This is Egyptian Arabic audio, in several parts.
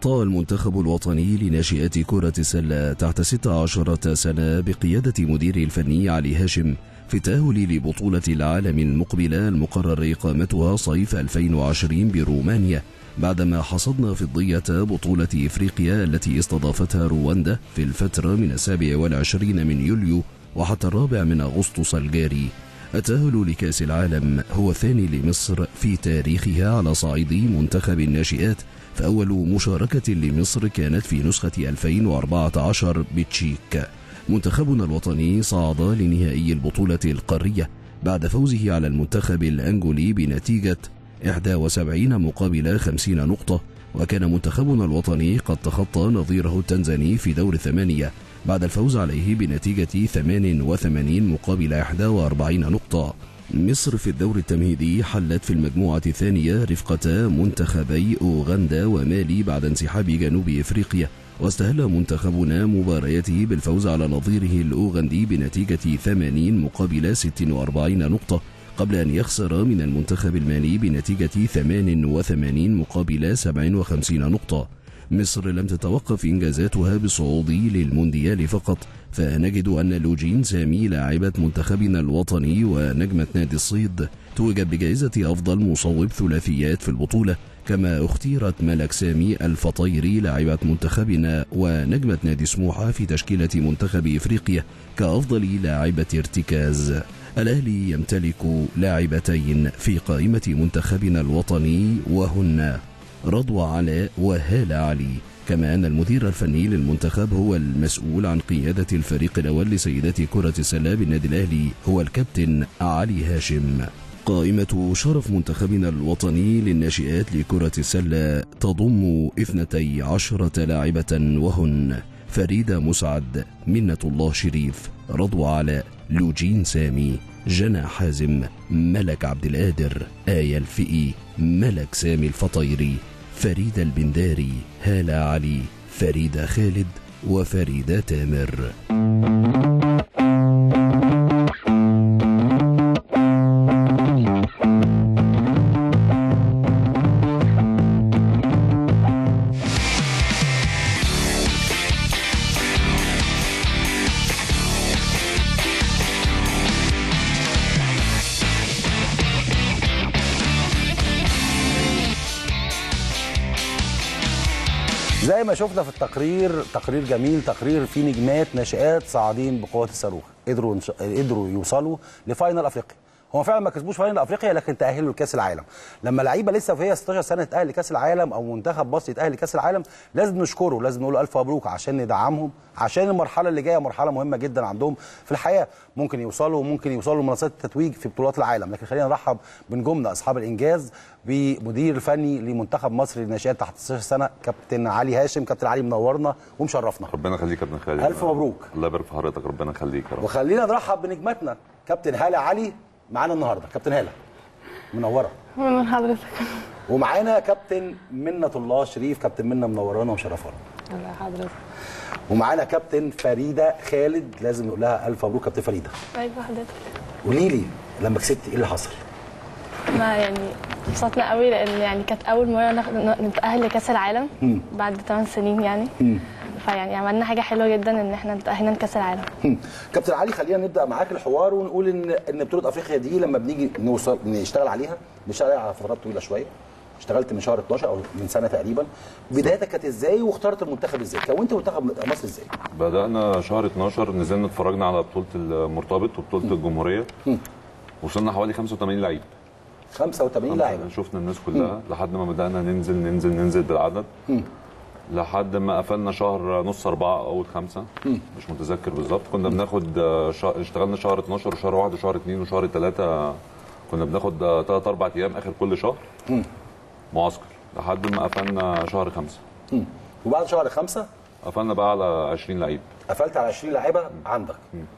استطاع المنتخب الوطني لناشئات كرة السلة تحت 16 سنة بقيادة مدير الفني علي هاشم في التأهل لبطولة العالم المقبلة المقرر إقامتها صيف 2020 برومانيا بعدما حصدنا فضية بطولة إفريقيا التي استضافتها رواندا في الفترة من السابع والعشرين من يوليو وحتى الرابع من أغسطس الجاري التأهل لكأس العالم هو الثاني لمصر في تاريخها على صعيد منتخب الناشئات فأول مشاركة لمصر كانت في نسخة 2014 بتشيك منتخبنا الوطني صعد لنهائي البطولة القارية بعد فوزه على المنتخب الأنجولي بنتيجة 71 مقابل 50 نقطة وكان منتخبنا الوطني قد تخطى نظيره التنزاني في دور الثمانية بعد الفوز عليه بنتيجة 88 مقابل 41 نقطة مصر في الدور التمهيدي حلت في المجموعة الثانية رفقة منتخبي أوغندا ومالي بعد انسحاب جنوب إفريقيا واستهل منتخبنا مبارياته بالفوز على نظيره الأوغندي بنتيجة 80 مقابل 46 نقطة قبل أن يخسر من المنتخب المالي بنتيجة 88 مقابل 57 نقطة مصر لم تتوقف إنجازاتها بالصعود للمونديال فقط فنجد أن لوجين سامي لاعبة منتخبنا الوطني ونجمة نادي الصيد توجت بجائزة أفضل مصوب ثلاثيات في البطولة كما اختيرت ملك سامي الفطيري لاعبة منتخبنا ونجمة نادي سموحة في تشكيلة منتخب إفريقيا كأفضل لاعبة ارتكاز الأهلي يمتلك لاعبتين في قائمة منتخبنا الوطني وهن رضوى علاء وهالة علي كما أن المدير الفني للمنتخب هو المسؤول عن قيادة الفريق الأول لسيدات كرة السلة بالنادي الأهلي هو الكابتن علي هاشم قائمة شرف منتخبنا الوطني للناشئات لكرة السلة تضم اثنتي عشرة لاعبة وهن فريدة مسعد منة الله شريف رضوى علاء لوجين سامي جنى حازم ملك عبد القادر آية الفئي ملك سامي الفطيري فريدة البنداري هالة علي فريدة خالد وفريدة تامر زي ما شفنا في التقرير تقرير جميل تقرير فيه نجمات ناشئات صاعدين بقوه الصاروخ قدروا قدروا يوصلوا لفاينل افريقيا هو فعلا ما كسبوش فاينل افريقيا لكن تاهلوا لكاس العالم لما لعيبه لسه وهي 16 سنه تاهل لكاس العالم او منتخب مصر يتاهل لكاس العالم لازم نشكره لازم نقول الف مبروك عشان ندعمهم عشان المرحله اللي جايه مرحله مهمه جدا عندهم في الحياه ممكن يوصلوا ممكن يوصلوا لمنصات التتويج في بطولات العالم لكن خلينا نرحب بنجومنا اصحاب الانجاز بمدير الفني لمنتخب مصر للناشئات تحت 16 سنه كابتن علي هاشم كابتن علي منورنا ومشرفنا ربنا يخليك يا كابتن خالد الف مبروك الله يبارك في حضرتك ربنا يخليك يا رب وخلينا نرحب بنجمتنا كابتن هاله علي معانا النهارده كابتن هاله منوره من حضرتك ومعانا كابتن منة الله شريف كابتن منة منورانا ومشرفانا الله حضرتك ومعانا كابتن فريده خالد لازم نقول لها الف مبروك كابتن فريده ايوه حضرتك قولي لي لما كسبتي ايه اللي حصل ما يعني انبسطنا قوي لان يعني كانت اول مره ناخد نتاهل لكاس العالم بعد 8 سنين يعني فيعني عملنا حاجه حلوه جدا ان احنا تاهلنا لكاس العالم هم. كابتن علي خلينا نبدا معاك الحوار ونقول ان ان بطوله افريقيا دي لما بنيجي نوصل نشتغل عليها نشتغل عليها على فترات طويله شويه اشتغلت من شهر 12 او من سنه تقريبا بدايتك كانت ازاي واخترت المنتخب ازاي كونت منتخب مصر ازاي بدانا شهر 12 نزلنا اتفرجنا على بطوله المرتبط وبطوله الجمهوريه وصلنا حوالي 85 لعيب 85 لاعب شفنا الناس كلها لحد ما بدانا ننزل ننزل ننزل بالعدد لحد ما قفلنا شهر نص أربعة أول خمسة مش متذكر بالظبط كنا بناخد آه، شا... اشتغلنا شهر 12 وشهر واحد وشهر اثنين وشهر ثلاثة كنا بناخد آه، تلات أربع أيام آخر كل شهر معسكر لحد ما قفلنا شهر خمسة هم. وبعد شهر خمسة قفلنا بقى على 20 لعيب قفلت على 20 لعيبه عندك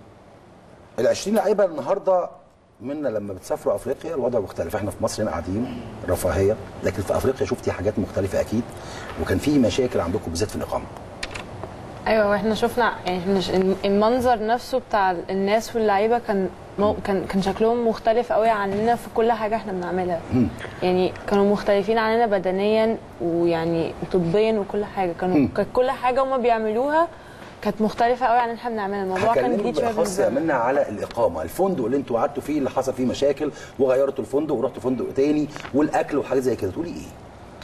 ال 20 لعيبه النهارده منا لما بتسافروا افريقيا الوضع مختلف احنا في مصر هنا قاعدين رفاهيه لكن في افريقيا شفتي حاجات مختلفه اكيد وكان في مشاكل عندكم بالذات في الاقامه ايوه واحنا شفنا يعني احنا ش- المنظر نفسه بتاع الناس واللعيبه كان مو كان كان شكلهم مختلف قوي عننا في كل حاجه احنا بنعملها يعني كانوا مختلفين عننا بدنيا ويعني طبيا وكل حاجه كانوا كانت كل حاجه هم بيعملوها كانت مختلفه قوي عن اللي احنا بنعملها الموضوع كان هكلمك جديد شويه بالاخص بالنسبه لنا. منا على الاقامه الفندق اللي انتوا قعدتوا فيه اللي حصل فيه مشاكل وغيرتوا الفندق ورحتوا فندق تاني والاكل وحاجات زي كده تقولي ايه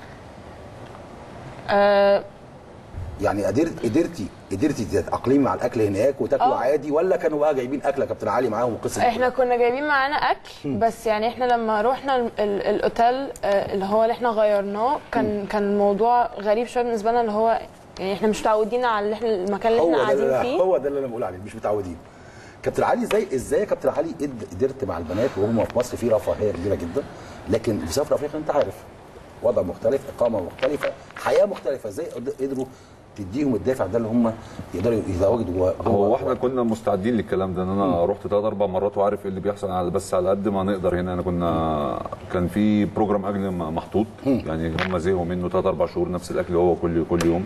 آه يعني قدرت قدرتي قدرتي تتاقلمي مع الاكل هناك وتاكلوا آه. عادي ولا كانوا بقى جايبين اكل يا كابتن علي معاهم وقصه احنا كنا جايبين معانا اكل بس يعني احنا لما رحنا ال- ال- الاوتيل آه، اللي هو اللي احنا غيرناه كان كان الموضوع غريب شويه بالنسبه لنا اللي هو يعني احنا مش متعودين على اللي احنا المكان اللي هو احنا ده قاعدين اللي فيه هو ده اللي انا بقول عليه مش متعودين كابتن علي ازاي ازاي يا كابتن علي قد- قدرت مع البنات وهم في مصر في رفاهيه كبيره جدا لكن في سفر افريقيا انت عارف وضع مختلف اقامه مختلفه حياه مختلفه ازاي قد- قدروا تديهم الدافع ده اللي هم يقدروا يتواجدوا جوه هو جوه- احنا كنا مستعدين للكلام ده ان انا رحت ثلاث اربع مرات وعارف ايه اللي بيحصل على بس على قد ما نقدر هنا انا كنا كان في بروجرام اكل م- محطوط يعني هم زهقوا منه ثلاث اربع شهور نفس الاكل هو كل كل يوم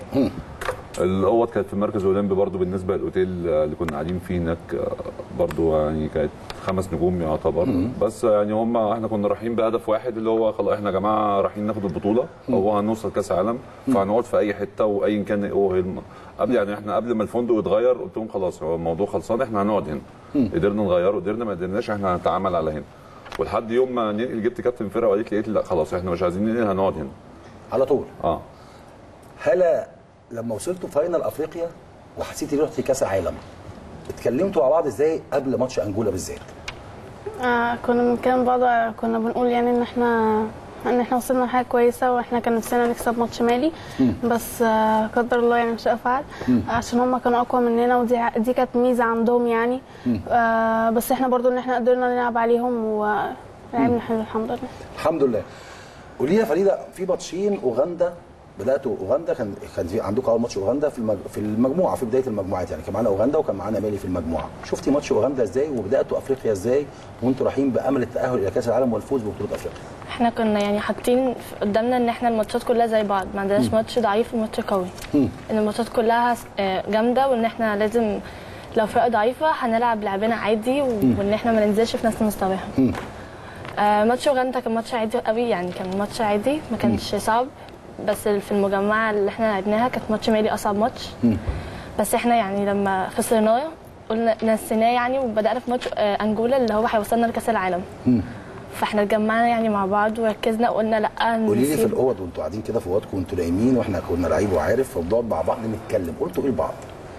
الاوض كانت في المركز الاولمبي برضو بالنسبه للاوتيل اللي كنا قاعدين فيه هناك برضو يعني كانت خمس نجوم يعتبر بس يعني هم احنا كنا رايحين بهدف واحد اللي هو خلاص احنا يا جماعه رايحين ناخد البطوله هو هنوصل كاس عالم فهنقعد في اي حته وايا كان هو الم- قبل يعني احنا قبل ما الفندق يتغير قلت لهم خلاص هو الموضوع خلصان احنا هنقعد هنا قدرنا نغيره قدرنا ما قدرناش احنا هنتعامل على هنا ولحد يوم ما ننقل جبت كابتن فرقه وقالت لي قالت لي لا خلاص احنا مش عايزين ننقل هنقعد هنا على طول اه هلا لما وصلتوا فاينل افريقيا وحسيتي رحتي كاس عالم اتكلمتوا مع بعض ازاي قبل ماتش انجولا بالذات آه كنا بنتكلم بعض كنا بنقول يعني ان احنا ان احنا وصلنا لحاجه كويسه واحنا كان نفسنا نكسب ماتش مالي بس آه قدر الله يعني مش افعل عشان هم كانوا اقوى مننا ودي ع- دي كانت ميزه عندهم يعني آه بس احنا برضو ان احنا قدرنا نلعب عليهم ولعبنا حلو الحمد لله الحمد لله قولي لي يا فريده في ماتشين اوغندا بداتوا اوغندا كان كان في عندكم اول ماتش اوغندا في المج... في المجموعه في بدايه المجموعات يعني كان معانا اوغندا وكان معانا مالي في المجموعه شفتي ماتش اوغندا ازاي وبداتوا افريقيا ازاي وانتوا رايحين بامل التاهل الى كاس العالم والفوز ببطوله افريقيا احنا كنا يعني حاطين في- قدامنا ان احنا الماتشات كلها زي بعض ما عندناش ماتش ضعيف وماتش قوي ان الماتشات كلها س- آه، جامده وان احنا لازم لو فرقه ضعيفه هنلعب لعبنا عادي و- وان احنا ما ننزلش في نفس مستواهم آه ماتش اوغندا كان ماتش عادي قوي يعني كان ماتش عادي ما كانش صعب بس في المجمعه اللي احنا لعبناها كانت ماتش مالي اصعب ماتش بس احنا يعني لما خسرناه قلنا نسيناه يعني وبدانا في ماتش آه، انجولا اللي هو هيوصلنا لكاس العالم فاحنا اتجمعنا يعني مع بعض وركزنا وقلنا لا قولي لي في نسيب- الاوض وانتوا قاعدين كده في اوضكم وانتوا نايمين واحنا كنا لعيب وعارف فبنقعد مع بعض نتكلم قلتوا ايه لبعض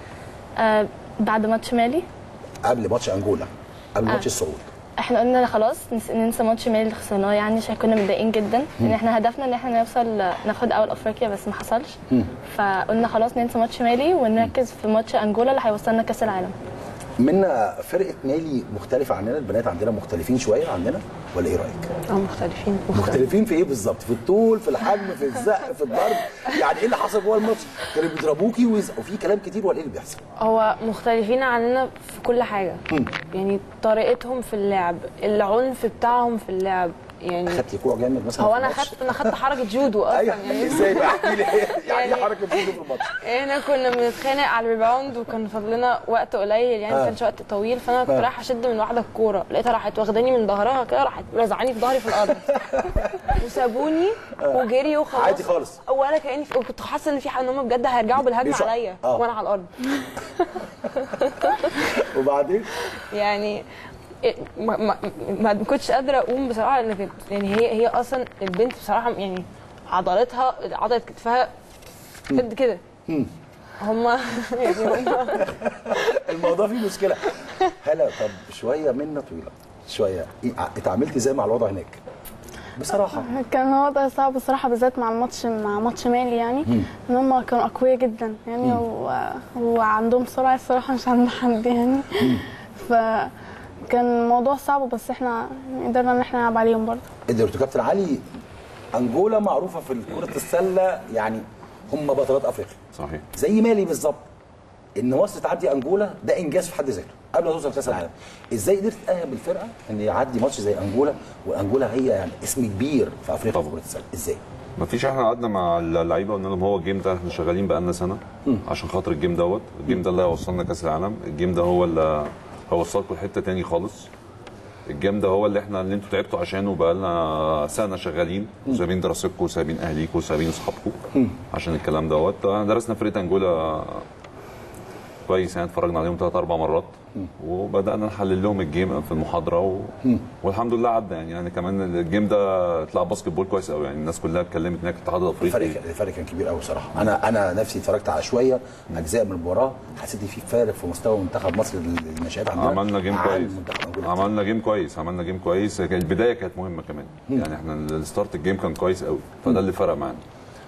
آه بعد ماتش مالي قبل ماتش انجولا قبل ماتش الصعود احنا قلنا خلاص نس- ننسى ماتش مالي اللي خسرناه يعني عشان كنا متضايقين جدا ان احنا هدفنا ان احنا نوصل ناخد اول افريقيا بس ما حصلش فقلنا خلاص ننسى ماتش مالي ونركز في ماتش انجولا اللي هيوصلنا كاس العالم منا فرقه مالي مختلفه عننا البنات عندنا مختلفين شويه عننا ولا ايه رايك؟ اه مختلفين مختلفين في ايه بالظبط؟ في الطول في الحجم في الزق في الضرب يعني ايه اللي حصل جوه الماتش؟ كانوا بيضربوكي ويز- وفي كلام كتير ولا ايه اللي بيحصل؟ هو مختلفين عننا في كل حاجه يعني طريقتهم في اللعب العنف بتاعهم في اللعب يعني خدتي كوع جامد مثلا هو في انا الماتش؟ خدت انا خدت حركه جودو اصلا ايوه يعني ازاي بقى احكي لي يعني ايه يعني- حركه جودو في الماتش؟ احنا كنا بنتخانق على الريباوند وكان فاضلنا وقت قليل يعني آه. ما كانش وقت طويل فانا كنت آه. رايحه اشد من واحده الكوره لقيتها راحت واخداني من ظهرها كده راحت رزعاني في ظهري في الارض وسابوني وجريوا خلاص عادي خالص. ولا كاني في... كنت حاسه ان في حد ان هم بجد هيرجعوا بالهجمه بيشق- عليا آه. وانا على الارض وبعدين يعني إيه، ما, ما, ما كنتش قادره اقوم بصراحه لان كنت يعني هي هي اصلا البنت بصراحه يعني عضلتها عضله كتفها قد كده هما يعني هما الموضوع فيه مشكله هلا طب شويه منا طويله شويه إيه، اتعاملتي ازاي مع الوضع هناك؟ بصراحه كان وضع صعب بصراحة بالذات مع الماتش مع ماتش مالي يعني ان هم كانوا اقوياء جدا يعني و... وعندهم سرعة الصراحة مش عند حد يعني فكان الموضوع صعب بس احنا قدرنا ان احنا نلعب عليهم برضه قدرتوا كابتن علي انجولا معروفه في كره السله يعني هم بطلات افريقيا صحيح زي مالي بالظبط ان مصر تعدي انجولا ده انجاز في حد ذاته قبل ما توصل كاس العالم ازاي قدرت تاهل بالفرقه ان يعدي ماتش زي انجولا وانجولا هي يعني اسم كبير في افريقيا في طبعا. كره السله ازاي ما فيش احنا قعدنا مع اللعيبه قلنا لهم هو الجيم ده احنا شغالين بقالنا سنه عشان خاطر الجيم دوت الجيم ده اللي هيوصلنا كاس العالم الجيم ده هو اللي هيوصلكم لحته تاني خالص الجيم ده هو اللي احنا اللي انتوا تعبتوا عشانه بقالنا سنه شغالين وسايبين دراستكم وسايبين اهليكم وسايبين اصحابكم عشان الكلام دوت درسنا فرقه انجولا كويس يعني اتفرجنا عليهم ثلاث اربع مرات وبدانا نحلل لهم الجيم في المحاضره و... والحمد لله عدى يعني يعني كمان الجيم ده اتلعب باسكت بول كويس قوي يعني الناس كلها اتكلمت هناك الاتحاد الافريقي الفرق الفرق كان كبير قوي بصراحه انا انا نفسي اتفرجت على شويه اجزاء من المباراه حسيت ان في فارق في مستوى منتخب مصر للناشئات عندنا عملنا جيم عن كويس منتخب أنجولا. عملنا جيم كويس عملنا جيم كويس كان البدايه كانت مهمه كمان يعني احنا الستارت الجيم كان كويس قوي فده اللي فرق معانا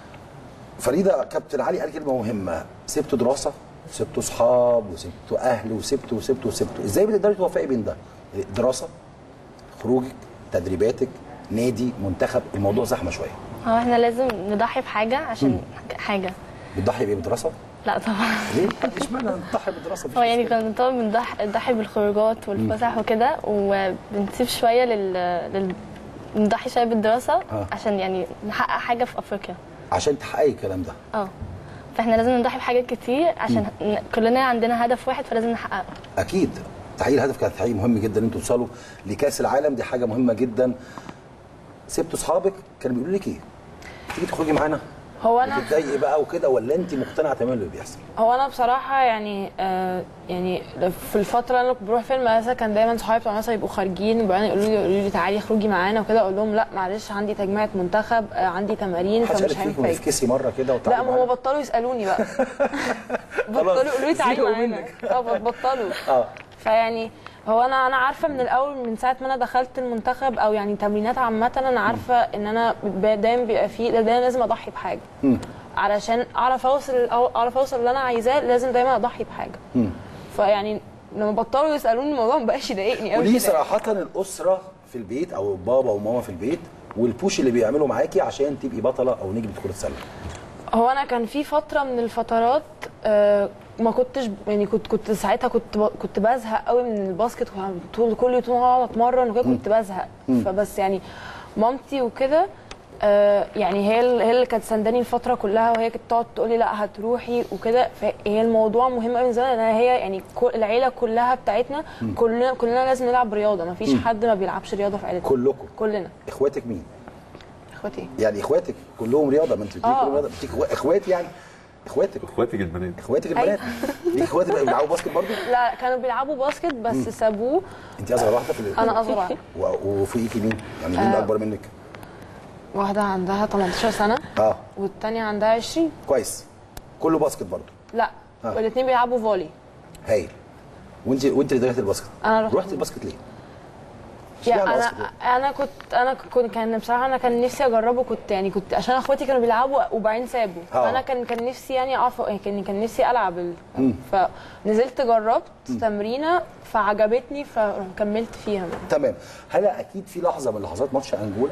فريده كابتن علي قال كلمه مهمه سبتوا دراسه سبتوا اصحاب وسبتوا اهل وسبتوا وسبتوا وسبتوا ازاي بتقدري توفقي بين ده دراسه خروجك تدريباتك نادي منتخب الموضوع زحمه شويه هو احنا لازم نضحي بحاجه عشان حاجه بتضحي بايه بالدراسه لا طبعا ليه اشمعنى نضحي بالدراسه هو يعني كنا طبعا بنضحي بنضحي بالخروجات والفسح وكده وبنسيب شويه لل, لل... نضحي شويه بالدراسه آه. عشان يعني نحقق حاجه في افريقيا عشان تحققي الكلام ده اه فاحنا لازم نضحي بحاجات كتير عشان ن- كلنا عندنا هدف واحد فلازم نحققه اكيد تحقيق الهدف كان تحقيق مهم جدا ان انتوا توصلوا لكاس العالم دي حاجه مهمه جدا سبتوا اصحابك كانوا بيقولوا لك ايه تيجي تخرجي معانا هو انا بتتضايقي بقى وكده ولا انت مقتنعه تماما باللي بيحصل هو انا بصراحه يعني آه يعني في الفتره اللي انا كنت بروح فيها المدرسه كان دايما صحابي بتوع المدرسه يبقوا خارجين وبعدين يقولوا لي يقولوا لي تعالي اخرجي معانا وكده اقول لهم لا معلش عندي تجميعه منتخب آه عندي تمارين محدش فمش قالك فيكم هينفع أجي. افكسي مره كده لا وتعالي ما هو معانا؟ بطلوا يسالوني بقى بطلوا يقولوا لي تعالي زهقوا معانا منك. اه بطلوا اه فيعني هو انا انا عارفه من الاول من ساعه ما انا دخلت المنتخب او يعني تمرينات عامه انا عارفه ان انا ب- دايما بيبقى فيه دايما لازم اضحي بحاجه علشان اعرف اوصل أو اعرف اوصل اللي انا عايزاه لازم دايما اضحي بحاجه فيعني لما بطلوا يسالوني الموضوع ما بقاش يضايقني قوي وليه كده صراحه الاسره في البيت او بابا وماما في البيت والبوش اللي بيعملوا معاكي عشان تبقي بطله او نجم كره السله هو انا كان في فتره من الفترات آه، ما كنتش يعني كنت كنت ساعتها كنت ب- كنت بزهق قوي من الباسكت كنت طول كل يوم اقعد اتمرن وكده كنت بزهق فبس يعني مامتي وكده آه، يعني هي ال- هي اللي كانت سنداني الفتره كلها وهي كانت تقعد تقول لي لا هتروحي وكده فهي الموضوع مهم قوي من زمان لان هي يعني كل العيله كلها بتاعتنا كلنا كلنا لازم نلعب رياضه ما فيش حد ما بيلعبش رياضه في عيلتنا كلكم كلنا اخواتك مين اخواتي يعني اخواتك كلهم رياضه ما انت بتقولي آه. كلهم رياضه بتيجي إخوا- اخوات يعني اخواتك اخواتي البنات اخواتك البنات ليك اخواتك بقى بيلعبوا باسكت برضه لا كانوا بيلعبوا باسكت بس سابوه انت اصغر واحده في ال- انا اصغر واحدة. و- وفوقيكي مين يعني مين آه. اكبر منك واحدة عندها 18 سنة اه والتانية عندها 20 كويس كله باسكت برضه لا آه. والاثنين بيلعبوا فولي هايل وانت وانت اللي دخلت الباسكت أنا رحت رحت الباسكت ليه؟ يعني اشمعنى انا باسكت؟ انا كنت انا كنت كان بصراحه انا كان نفسي اجربه كنت يعني كنت عشان اخواتي كانوا بيلعبوا وبعدين سابوا آه. فانا كان كان نفسي يعني اعرف يعني كان كان نفسي العب ال... فنزلت جربت تمرينه فعجبتني فكملت فيها تمام هل اكيد في لحظه من لحظات ماتش انجولا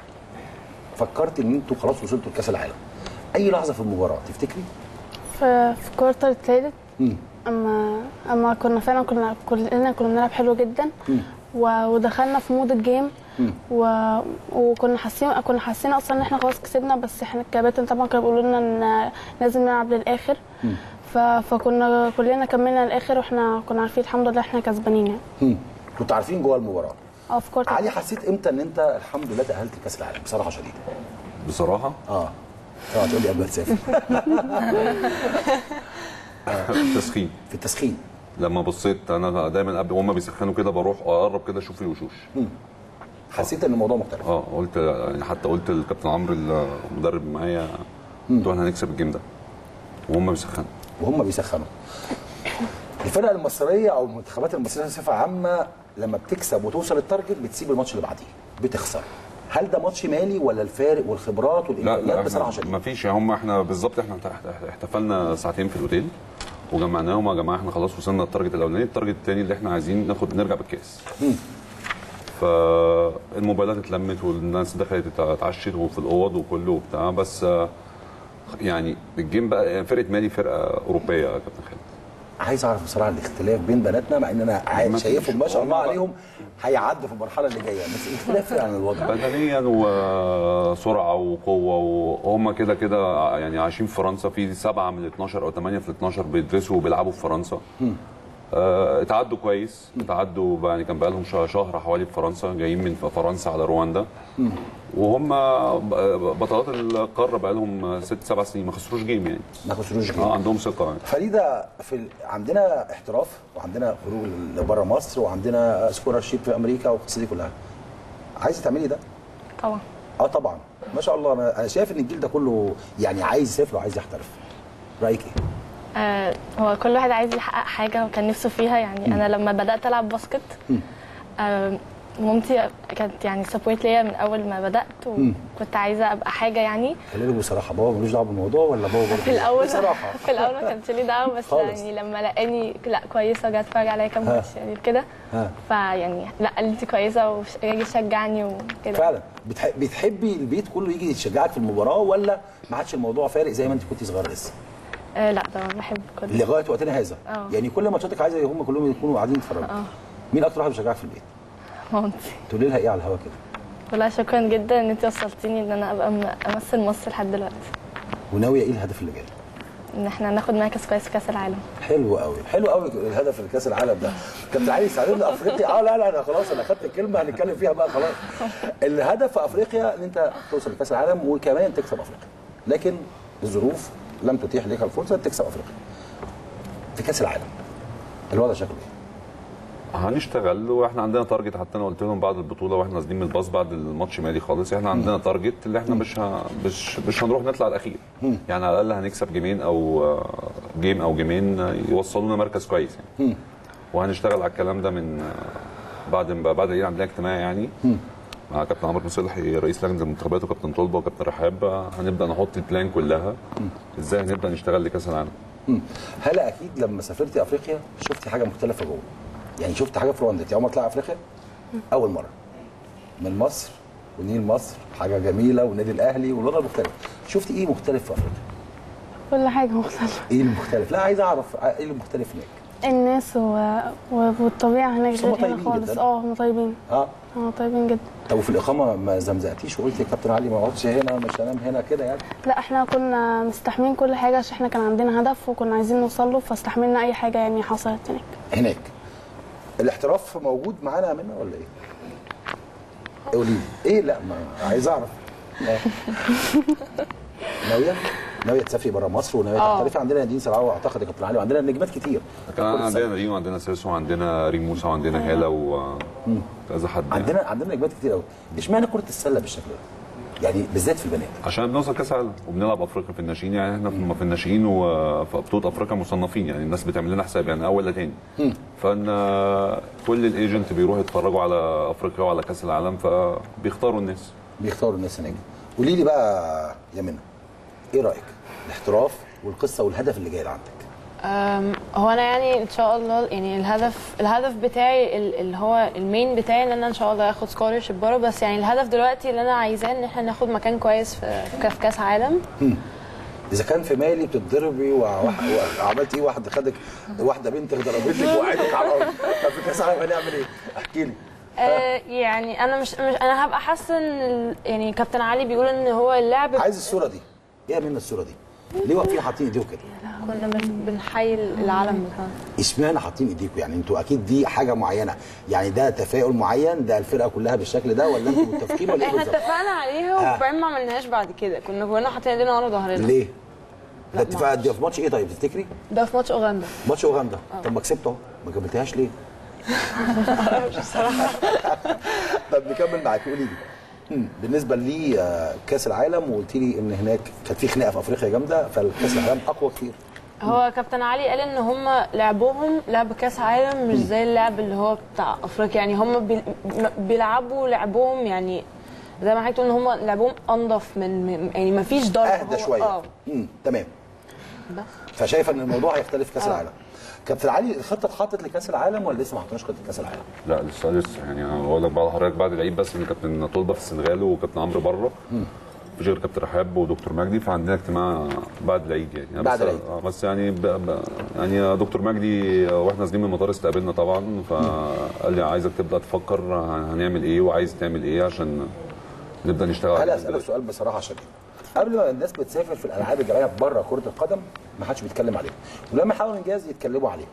فكرت ان انتوا خلاص وصلتوا لكاس العالم اي لحظه في المباراه تفتكري في في الكوارتر الثالث اما اما كنا فعلا كنا كلنا كنا بنلعب حلو جدا و- ودخلنا في مود الجيم و... وكنا حاسين كنا حاسين اصلا ان احنا خلاص كسبنا بس احنا الكباتن طبعا كانوا بيقولوا لنا ان لازم نلعب للاخر ف... فكنا كلنا كملنا للاخر واحنا كنا عارفين الحمد لله احنا كسبانين يعني هم. كنتوا عارفين جوه المباراه اه في كوارتر علي حسيت امتى ان انت الحمد لله تاهلت لكاس العالم بصراحه شديده بصراحه اه اه تقول لي قبل ما تسافر تسخين في التسخين لما بصيت انا دايما قبل وهم بيسخنوا كده بروح اقرب كده اشوف الوشوش حسيت ان الموضوع مختلف اه قلت يعني حتى قلت للكابتن عمرو المدرب معايا قلت له احنا هنكسب الجيم ده وهم بيسخنوا وهم بيسخنوا الفرق المصريه او المنتخبات المصريه بصفه عامه لما بتكسب وتوصل التارجت بتسيب الماتش اللي بعديه بتخسر هل ده ماتش مالي ولا الفارق والخبرات لا والامكانيات لا بصراحه ما شديده فيش هم احنا بالظبط احنا احت- احتفلنا ساعتين في الاوتيل وجمعناهم يا جماعه احنا خلاص وصلنا التارجت الاولاني التارجت الثاني اللي احنا عايزين ناخد نرجع بالكاس فالموبايلات اتلمت والناس دخلت اتعشت وفي الاوض وكله وبتاع بس آه، يعني الجيم بقى يعني فرقه مالي فرقه اوروبيه يا كابتن خالد عايز اعرف بصراحه الاختلاف بين بناتنا مع ان انا عايز ما شايفهم ما فيش. شاء الله هم بقى- عليهم هيعدوا في المرحله اللي جايه بس الاختلاف عن الوضع بدنيا وسرعه وقوه وهم كده كده يعني عايشين في فرنسا في سبعه من ال 12 او ثمانيه في ال 12 بيدرسوا وبيلعبوا في فرنسا آه، اتعدوا كويس اتعدوا بقى- يعني كان بقى لهم شهر حوالي في فرنسا جايين من فرنسا على رواندا وهم ب- بطلات القاره بقى لهم ست سبع سنين ما خسروش جيم يعني ما خسروش اه جيم عندهم ثقه يعني فريده في ال... عندنا احتراف وعندنا خروج لبره مصر وعندنا سكولارشيب في امريكا والقصه دي كلها عايزه تعملي ده؟ طبعا اه طبعا ما شاء الله انا انا شايف ان الجيل ده كله يعني عايز يسافر وعايز يحترف رايك ايه؟ آه هو كل واحد عايز يحقق حاجة وكان نفسه فيها يعني أنا لما بدأت ألعب باسكت آه مامتي كانت يعني سبورت ليا من أول ما بدأت وكنت عايزة أبقى حاجة يعني خلينا بصراحه بابا ملوش دعوه بالموضوع ولا بابا برضه في الأول بصراحه في الأول ما كانش ليه دعوة بس خالص. يعني لما لقاني لا كويسة جت اتفرج عليا كام ها. ماتش يعني كده ها. فيعني لا قال لي انت كويسة ويجي يشجعني وكده فعلا بتح... بتحبي البيت كله يجي يشجعك في المباراه ولا ما عادش الموضوع فارق زي ما انت كنت صغيره لسه آه لا طبعا بحب كل لغايه وقتنا هذا اه. يعني كل ماتشاتك عايزه هم كلهم يكونوا قاعدين يتفرجوا اه. مين اكتر واحد بيشجعك في البيت مامتي تقولي لها ايه على الهوا كده والله شكرا جدا ان انت وصلتيني ان انا ابقى م- امثل مصر لحد دلوقتي وناويه ايه الهدف اللي جاي ان احنا ناخد مركز كويس في كاس العالم حلو قوي حلو قوي الهدف لكاس العالم ده كابتن علي استعدنا افريقيا اه لا لا انا خلاص انا خدت الكلمه هنتكلم فيها بقى خلاص الهدف في افريقيا ان انت توصل لكاس العالم وكمان تكسب افريقيا لكن الظروف لم تتيح لك الفرصه تكسب افريقيا في كاس العالم الوضع شكله ايه؟ هنشتغل واحنا عندنا تارجت حتى انا قلت لهم بعد البطوله واحنا نازلين من الباص بعد الماتش مالي خالص احنا عندنا تارجت اللي احنا مش ه... مش مش هنروح نطلع الاخير يعني على الاقل هنكسب جيمين او آه، جيم او جيمين يوصلونا مركز كويس يعني وهنشتغل على الكلام ده من آه، بعد ما بعد العيد عندنا اجتماع يعني مع كابتن عمرو بن صلحي رئيس لجنه المنتخبات وكابتن طلبه وكابتن رحاب آه، هنبدا نحط البلان كلها ازاي هنبدا نشتغل لكاس العالم مم. هلا اكيد لما سافرتي افريقيا شفتي حاجه مختلفه جوه يعني شفت حاجه في رواندا انت اول ما تطلعي افريقيا اول مره من مصر ونيل مصر حاجه جميله والنادي الاهلي والوضع مختلف شفتي ايه مختلف في افريقيا كل حاجه مختلفه ايه المختلف لا عايز اعرف ايه المختلف هناك الناس و... و... والطبيعه هناك بس هم غير هنا طيبين خالص جداً. اه هم طيبين اه اه طيبين جدا طب وفي الاقامه ما زمزقتيش وقلت يا كابتن علي ما اقعدش هنا مش هنام هنا كده يعني لا احنا كنا مستحملين كل حاجه عشان احنا كان عندنا هدف وكنا عايزين نوصل له فاستحملنا اي حاجه يعني حصلت هناك هناك الاحتراف موجود معانا يا منى ولا ايه؟ قولي لي ايه لا ما عايز اعرف آه. ناويه ناويه تسافري بره مصر وناويه آه. تحترفي عندنا نادين سرعه اعتقد يا كابتن علي وعندنا نجمات كتير كان كل عندنا سنة. نادين وعندنا سيسو وعندنا ريم موسى وعندنا هاله وكذا حد يعني. عندنا عندنا نجمات كتير قوي اشمعنى كره السله بالشكل ده؟ يعني بالذات في البنات عشان بنوصل كاس عالم وبنلعب افريقيا في الناشئين يعني احنا في في الناشئين وفي بطوله افريقيا مصنفين يعني الناس بتعمل لنا حساب يعني اول لتاني فان كل الايجنت بيروحوا يتفرجوا على افريقيا وعلى كاس العالم فبيختاروا الناس بيختاروا الناس هناك قولي لي بقى يا منى ايه رايك؟ الاحتراف والقصه والهدف اللي جاي عندك أم، هو انا يعني ان شاء الله يعني الهدف الهدف بتاعي ال- اللي هو المين بتاعي ان انا ان شاء الله اخد سكولرشيب بره بس يعني الهدف دلوقتي اللي انا عايزاه ان احنا ناخد مكان كويس في في كاس عالم اذا كان في مالي بتتضربي وع- وعملت ايه واحده خدك واحده بنت ضربتك وقعدك على الارض طب في كاس العالم هنعمل ايه؟ احكي لي آه يعني انا مش, مش انا هبقى حاسه ان ال- يعني كابتن علي بيقول ان هو اللعب عايز الصوره دي ايه يا منى الصوره دي؟ ليه واقفين حاطين ايديكم كده؟ كنا بن- بنحيي العالم بتاعنا اشمعنى حاطين ايديكم يعني انتوا اكيد دي حاجه معينه يعني ده تفاؤل معين ده الفرقه كلها بالشكل ده ولا انتوا متفقين ولا ايه احنا بالظبط؟ اتفقنا عليها وبعدين ما عملناش بعد كده كنا كنا حاطين ايدينا ورا ظهرنا ليه؟ ده لا، اتفاق ده في ماتش ايه طيب تفتكري؟ ده في ماتش اوغندا ماتش اوغندا طب ما كسبته ما كملتهاش ليه؟ طب نكمل معاك قولي لي مم. بالنسبه لي آه، كاس العالم وقلت لي ان هناك كانت في خناقه في افريقيا جامده فالكاس العالم اقوى كتير هو كابتن علي قال ان هم لعبهم لعب كاس عالم مش زي اللعب اللي هو بتاع افريقيا يعني هم بي- م- بيلعبوا لعبهم يعني زي ما حضرتك تقول ان هم لعبهم انضف من من- يعني ما فيش ضرب اهدى هو- شويه اه امم تمام بس فشايفه ان الموضوع هيختلف في كاس العالم كابتن علي الخطه اتحطت لكاس العالم ولا لسه ما حطيناش خطه كاس العالم؟ لا لسه لسه يعني انا بقول لك بعد حضرتك بعد العيد بس ان كابتن طلبه في السنغال وكابتن عمرو بره مفيش غير كابتن رحاب ودكتور مجدي فعندنا اجتماع بعد العيد يعني يعني بعد بس العيد. آه، بس يعني ب... ب... يعني دكتور مجدي آه، واحنا نازلين من المطار استقبلنا طبعا فقال لي عايزك تبدا تفكر هنعمل ايه وعايز تعمل ايه عشان نبدا نشتغل هلا على اسالك سؤال بصراحه عشان قبل ما الناس بتسافر في الالعاب الجماعيه بره كره القدم ما حدش بيتكلم عليهم ولما يحاولوا انجاز يتكلموا عليهم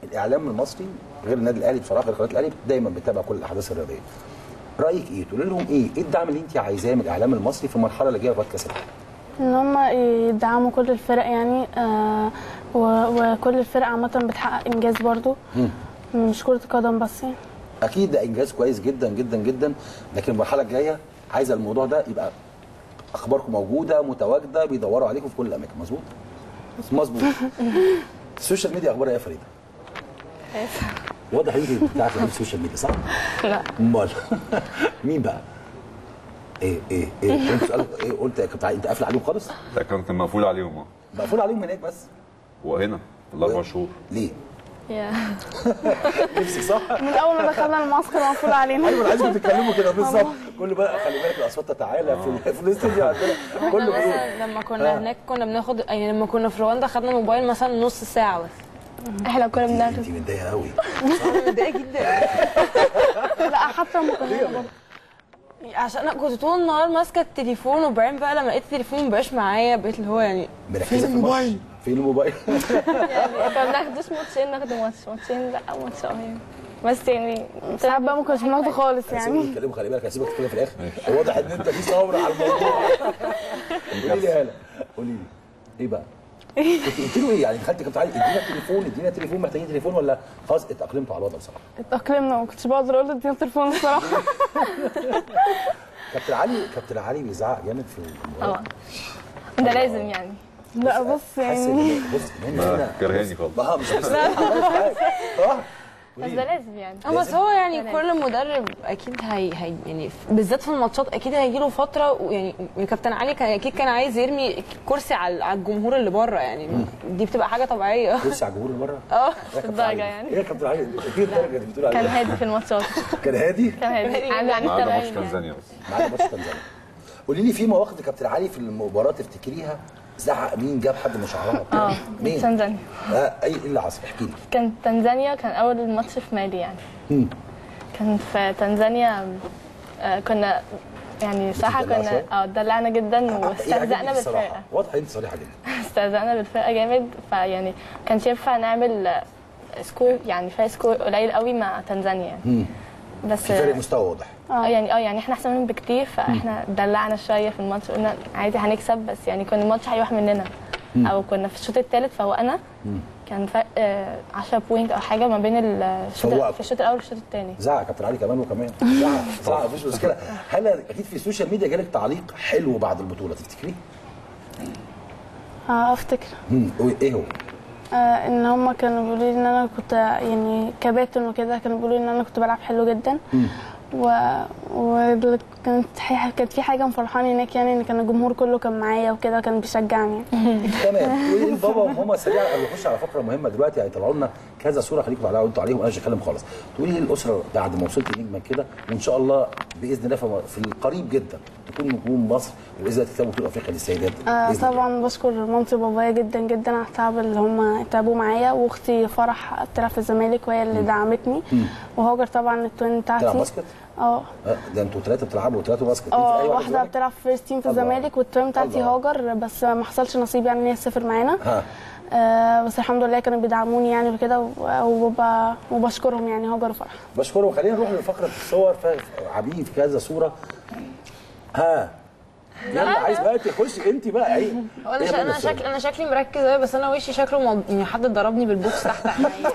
الاعلام المصري غير النادي الاهلي بصراحه غير قناه الاهلي دايما بتتابع كل الاحداث الرياضيه رايك ايه تقول لهم ايه ايه الدعم اللي انت عايزاه من الاعلام المصري في المرحله اللي جايه لغايه كاس العالم ان هم يدعموا كل الفرق يعني آه و- وكل الفرق عامه بتحقق انجاز برضو مش كره قدم بس يعني اكيد ده انجاز كويس جدا جدا جدا لكن المرحله الجايه عايزه الموضوع ده يبقى اخباركم موجوده متواجده بيدوروا عليكم في كل الاماكن مظبوط مظبوط السوشيال ميديا اخبارها ايه يا فريده واضح انت بتاعت السوشيال ميديا صح لا امال مين بقى ايه ايه ايه انت سؤال ايه قلت كنت عاي- انت قافل عليهم خالص ده كان كان مقفول عليهم اه مقفول عليهم هناك بس وهنا في الاربع شهور ليه يا نفسك صح من اول ما دخلنا المعسكر مقفول علينا ايوه انا عايزكم تتكلموا كده بالظبط كل بقى خلي بالك الاصوات تعالى في في الاستوديو عندنا احنا كله بيقول مثلا لما كنا آه. هناك كنا بناخد يعني لما كنا في رواندا خدنا الموبايل مثلا نص ساعه بس احنا كنا انت بناخد متضايقه قوي متضايقه جدا لا حتى لما كنا عشان انا كنت طول النهار ماسكه التليفون وبعدين بقى لما لقيت التليفون مبقاش معايا بقيت اللي هو يعني مركزه في الموبايل فين الموبايل يعني كنا بناخدوش ماتشين ناخد ماتش ماتشين لا ماتش اه يعني بس يعني ساعات بقى ما كناش بناخده خالص هسيبك يعني تتكلموا خلي بالك هسيبك تتكلم في الاخر واضح ان انت في صبر على الموضوع قولي لي يا هلا قولي لي ايه بقى؟ كنت قلت له ايه يعني دخلت كنت عايز ادينا تليفون ادينا تليفون محتاجين تليفون ولا خلاص اتاقلمتوا على الوضع بصراحه اتأقلمنا ما كنتش بقدر اقول له اديني التليفون الصراحه كابتن علي كابتن علي بيزعق جامد في الموبايل اه ده لازم يعني لا بص حاسس يعني ان بص ان هنا كرهاني خالص اه مش بس اه بس ده لازم يعني اه بس هو يعني كل مدرب اكيد هي, هي يعني ف- بالذات في الماتشات اكيد هيجي له فتره ويعني كابتن علي كان اكيد كان عايز يرمي كرسي على على الجمهور اللي بره يعني دي بتبقى حاجه طبيعيه كرسي على الجمهور اللي بره اه يا كابتن الدرجة علي. يعني. ايه يا كابتن علي ايه الدرجه اللي بتقول كان عليها هادي في الماتشات كان هادي كان هادي عن عن ما عدا ماتش التمارين يعني. تنزانيا بس معانا ماتش تنزانيا قولي لي في مواقف لكابتن علي في المباراه تفتكريها زعق مين جاب حد من شعرها بتاع؟ اه مين؟ تنزانيا آه اي ايه اللي حصل احكي لي كان تنزانيا كان اول ماتش في مالي يعني مم. كان في تنزانيا آه، كنا يعني صراحه بتدلعوا كنا شوية؟ اه اتدلعنا جدا إيه عجبني واستهزأنا الصراحة؟ بالفرقه واضح انت صريحه جدا استهزأنا بالفرقه جامد فيعني كانش ينفع نعمل آه، سكور يعني فرق سكور قليل قوي مع تنزانيا يعني مم. بس في فرق مستوى واضح اه يعني اه يعني احنا احسن منهم بكتير فاحنا دلعنا شويه في الماتش قلنا عادي هنكسب بس يعني كان الماتش هيروح مننا او كنا في الشوط الثالث فوقنا كان فرق آه، 10 بوينت او حاجه ما بين الشوط فوقكوا. في الشوط الاول والشوط الثاني زعق كابتن علي كمان وكمان زعق زعق مفيش مشكله هل اكيد في السوشيال ميديا جالك تعليق حلو بعد البطوله تفتكري؟ اه افتكر مم. ايه هو؟ آه ان هم كانوا بيقولوا لي ان انا كنت يعني كباتن وكده كانوا بيقولوا لي ان انا كنت بلعب حلو جدا و وكانت حي- كانت في حاجه مفرحاني هناك يعني ان كان الجمهور كله كان معايا وكده كان بيشجعني تمام وايه البابا وماما سريعا قبل نخش على فقره مهمه دلوقتي هيطلعوا لنا كذا صوره خليكم تعالوا انتوا عليهم انا مش هتكلم خالص تقولي لي الاسره بعد ما وصلت نجمه كده وان شاء الله باذن الله في- في القريب جدا تكون نجوم مصر وباذن الله تكسبوا بطوله افريقيا للسيدات آه بإذن الله. طبعا بشكر مامتي وبابايا جدا جدا على التعب اللي هم تعبوا معايا واختي فرح بتلعب في الزمالك وهي اللي دعمتني وهاجر طبعا التوين بتلعب بتاعتي باسكت؟ اه آه، ده انتوا ثلاثه بتلعبوا وثلاثه باسكت في اه أي واحد واحده زمالك؟ بتلعب في فيرست تيم في الله. الزمالك والتوين بتاعتي الله. هاجر بس ما حصلش نصيب يعني ان هي تسافر معانا ها آه بس الحمد لله كانوا بيدعموني يعني وكده و- وب- وبشكرهم يعني هاجر وفرح بشكرهم خلينا نروح لفقره الصور عاملين في كذا صوره ها يلا عايز بقى تخش انت بقى ايه انا إيه ش... يا انا منى شكل انا شكلي مركز أوي، بس انا وشي شكله مو... يعني حد ضربني بالبوكس تحت عينيا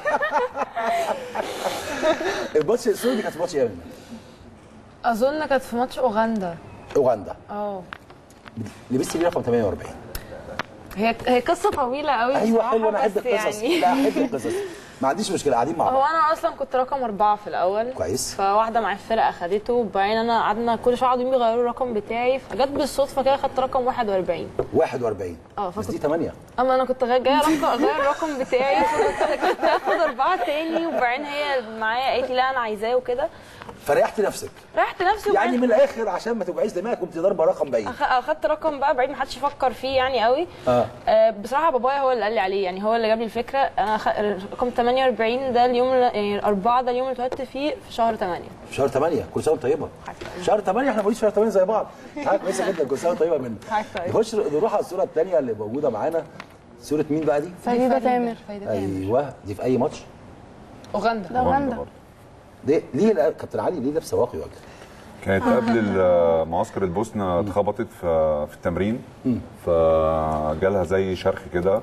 الماتش السوري دي كانت ماتش ايه يا منى؟ اظن كانت في ماتش اوغندا اوغندا اه لبست ليه رقم 48 هي هي قصه طويله قوي ايوه بصراحة، حلو انا احب بس القصص يعني لا احب القصص ما عنديش مشكله قاعدين مع هو بعض انا اصلا كنت رقم اربعه في الاول كويس. فواحده مع الفرقه خدته وبعدين انا قعدنا كل شويه قعدوا يغيروا الرقم بتاعي فجت بالصدفه كده خدت رقم 41 41 اه، بس فكنت- دي 8 اما انا كنت غ- جايه رقم اغير الرقم بتاعي فكنت كنت هاخد اربعه تاني وبعدين هي معايا قالت لي لا انا عايزاه وكده فريحت نفسك ريحت نفسي يعني وبعدين من الاخر عشان ما توجعيش دماغك قمت ضاربه رقم بعيد أخ- اخدت رقم بقى بعيد ما حدش يفكر فيه يعني قوي اه آه، بصراحه بابايا هو اللي قال لي عليه يعني هو اللي جاب لي الفكره انا خ... رقم 48 ده اليوم اللي- يعني الاربعه ده اليوم اللي اتولدت فيه في شهر 8 في شهر 8 كل سنه وانت طيبه شهر 8 احنا مواليد شهر 8 زي بعض حاجه كويسه جدا كل سنه وانت طيبه منك حاجة كويسة. نخش نروح على الصوره الثانيه اللي موجوده معانا صوره مين بقى دي؟ فريده تامر ايوه دي في اي ماتش اوغندا ده اوغندا برضه. ليه ليه لا- كابتن علي ليه لابسه واقي وجه؟ كانت قبل ال- معسكر البوسنه اتخبطت في في التمرين فجالها زي شرخ كده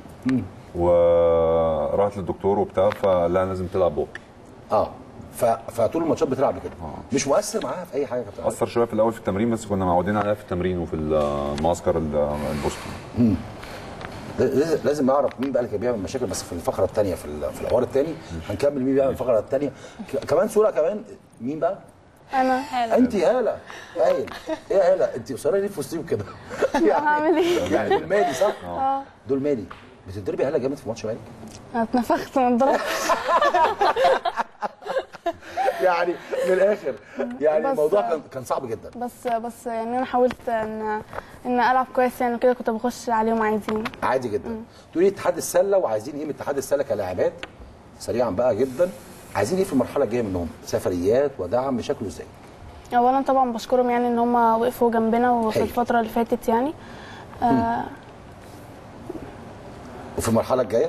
وراحت للدكتور وبتاع فقال لها لازم تلعب واقي اه ف... فطول الماتشات بتلعب كده مش مؤثر معاها في اي حاجه يا كابتن علي اثر شويه في الاول في التمرين بس كنا معودين عليها في التمرين وفي المعسكر ال- البوسني لازم لازم اعرف مين بقى اللي كان بيعمل مشاكل بس في الفقره الثانيه في, ال- في الحوار الثاني هنكمل مين بيعمل الفقره الثانيه كمان صوره كمان مين بقى؟ انا انت هاله هايل ايه يا هاله انت قصيره ليه في وسطهم كده؟ هعمل ايه؟ يعني دول مالي صح؟ دول مالي بتضربي هاله جامد في ماتش مالي؟ انا اتنفخت من الضرب يعني من الاخر يعني بس- الموضوع كان كان صعب جدا بس بس يعني انا حاولت ان ان العب كويس يعني كده كنت بخش عليهم عادي يعني. عادي جدا تقولي اتحاد السله وعايزين ايه من اتحاد السله كلاعبات سريعا بقى جدا عايزين ايه في المرحله الجايه منهم سفريات ودعم شكله ازاي اولا طبعا بشكرهم يعني ان هم وقفوا جنبنا وفي هايل. الفتره اللي فاتت يعني آه وفي المرحله الجايه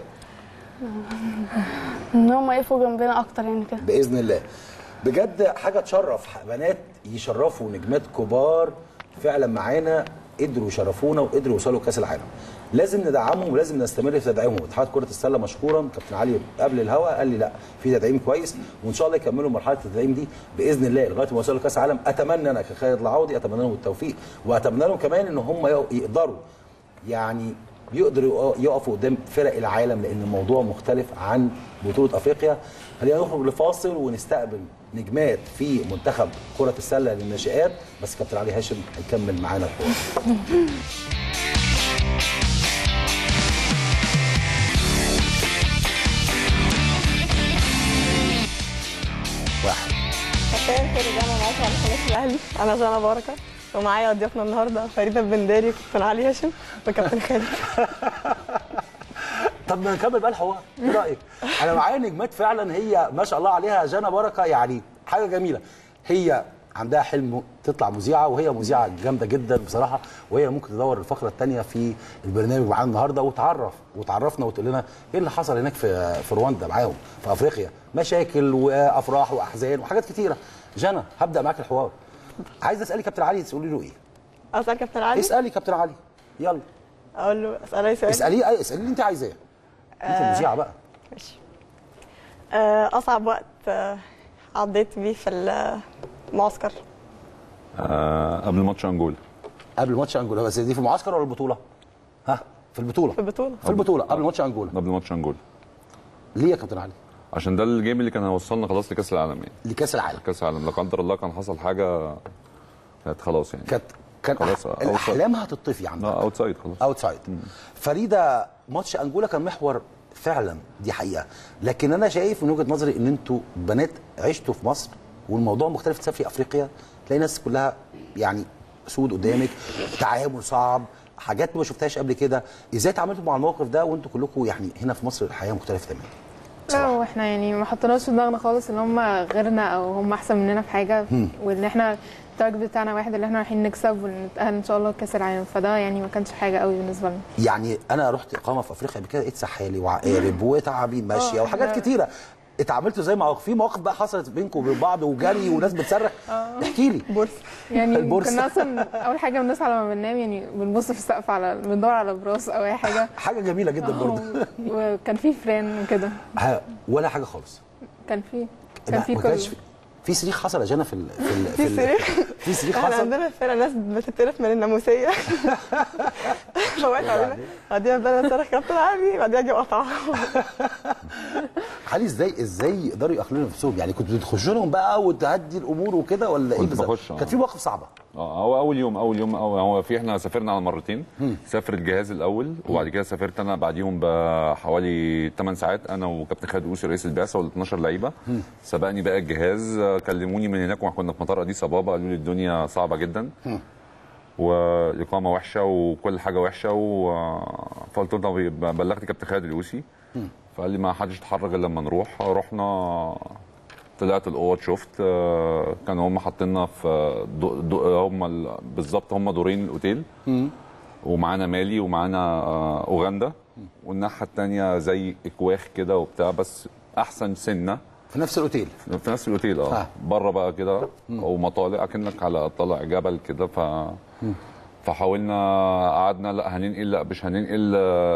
ان هم وقفوا جنبنا اكتر يعني كده باذن الله بجد حاجه تشرف بنات يشرفوا نجمات كبار فعلا معانا قدروا يشرفونا وقدروا يوصلوا كاس العالم لازم ندعمهم ولازم نستمر في تدعيمهم اتحاد كره السله مشكورا كابتن علي قبل الهوا قال لي لا في تدعيم كويس وان شاء الله يكملوا مرحله التدعيم دي باذن الله لغايه ما يوصلوا كاس العالم اتمنى انا كخالد العوضي اتمنى لهم التوفيق واتمنى لهم كمان ان هم يقدروا يعني يقدروا يقفوا قدام فرق العالم لان الموضوع مختلف عن بطوله افريقيا خلينا نخرج لفاصل ونستقبل نجمات في منتخب كره السله للناشئات بس كابتن علي هاشم هيكمل معانا الحوار واحد مساء الخير يا جماعه معاكم على قناه الاهلي انا جانا بركه ومعايا ضيوفنا النهارده فريده البنداري وكابتن علي هاشم وكابتن خالد طب ما نكمل بقى الحوار ايه رايك انا معايا نجمات فعلا هي ما شاء الله عليها جانا بركه يعني حاجه جميله هي عندها حلم تطلع مذيعه وهي مذيعه جامده جدا بصراحه وهي ممكن تدور الفقره الثانيه في البرنامج معانا النهارده وتعرف وتعرفنا وتقول لنا ايه اللي حصل هناك في في رواندا معاهم في افريقيا مشاكل وافراح واحزان وحاجات كتيره جانا هبدا معاك الحوار عايز اسالك كابتن علي تقولي له ايه اسال كابتن علي اسالي كابتن علي يلا اقول له اسال اي سؤال اساليه أي- اسالي اللي انت عايزاه انت المذيعه بقى ماشي آه، اصعب وقت آه، عديت بيه في المعسكر آه قبل ماتش انجولا قبل ماتش انجولا بس دي في المعسكر ولا البطوله؟ ها في البطوله في البطوله في البطوله قبل ماتش انجولا قبل ماتش انجولا ليه يا كابتن علي؟ عشان ده الجيم اللي كان هيوصلنا خلاص لكاس العالم يعني لكاس العالم كاس العالم لا قدر الله كان حصل حاجه كانت خلاص يعني كانت كان خلاص، أح... أوت الاحلام هتطفي لا عندك اوت سايد خلاص اوت سايد فريده ماتش انجولا كان محور فعلا دي حقيقه لكن انا شايف من وجهه نظري ان انتوا بنات عشتوا في مصر والموضوع مختلف تسافري افريقيا تلاقي ناس كلها يعني سود قدامك تعامل صعب حاجات ما شفتهاش قبل كده ازاي تعاملتوا مع الموقف ده وانتوا كلكم يعني هنا في مصر الحياه مختلفه تماما لا واحنا يعني ما حطيناش في دماغنا خالص ان هم غيرنا او هم احسن مننا في حاجه وان احنا التارجت بتاعنا واحد اللي احنا رايحين نكسب ونتاهل ان شاء الله كاس العالم فده يعني ما كانش حاجه قوي بالنسبه لنا يعني انا رحت اقامه في افريقيا قبل كده لقيت سحالي وعقارب وتعابين ماشيه آه، وحاجات إحنا- كتيره اتعاملتوا زي ما في مواقف بقى حصلت بينكم وبين بعض وجري وناس بتصرخ احكي لي بورس يعني البورصة. كنا اصلا اول حاجه بنصحى لما بننام يعني بنبص في السقف على بندور على براس او اي حاجه حاجه جميله جدا برضه وكان في فران وكده ها، ولا حاجه خالص كان في كان لا، في ما كله كانش في في صريخ حصل يا جنى في ال في ال في ال- صريخ؟ في صريخ احنا حصل عندنا فرقه ناس بتتقرف من الناموسيه فوقت علينا بعدين بدأنا نصرخ كابتن علي بعدين اجي اقطع علي ازاي ازاي يقدروا يأخلوا نفسهم يعني كنتوا بتخشوا لهم بقى وتهدي الامور وكده ولا ايه كنت بالظبط؟ بخش، آه. كانت في مواقف صعبه اه هو اول يوم اول يوم أو هو في احنا سافرنا على مرتين سافر الجهاز الاول وبعد كده سافرت انا بعديهم بحوالي 8 ساعات انا وكابتن خالد اوسي رئيس البعثه وال 12 لعيبه سبقني بقى الجهاز آه، كلموني من هناك وكنا في مطار اديس ابابا قالوا لي الدنيا صعبه جدا والاقامه وحشه وكل حاجه وحشه و... فقلت له طب بلغت كابتن خالد الاوسي فقال لي ما حدش يتحرك الا لما نروح رحنا طلعت الاوض شفت آه، كانوا هم حاطيننا في دو دو هم ال- بالظبط هم دورين الاوتيل ومعانا مالي ومعانا آه، اوغندا والناحيه الثانيه زي اكواخ كده وبتاع بس احسن سنه في نفس الاوتيل في نفس الاوتيل اه آه. بره بقى كده او مطالع اكنك على طالع جبل كده ف فحاولنا قعدنا لا هننقل لا مش هننقل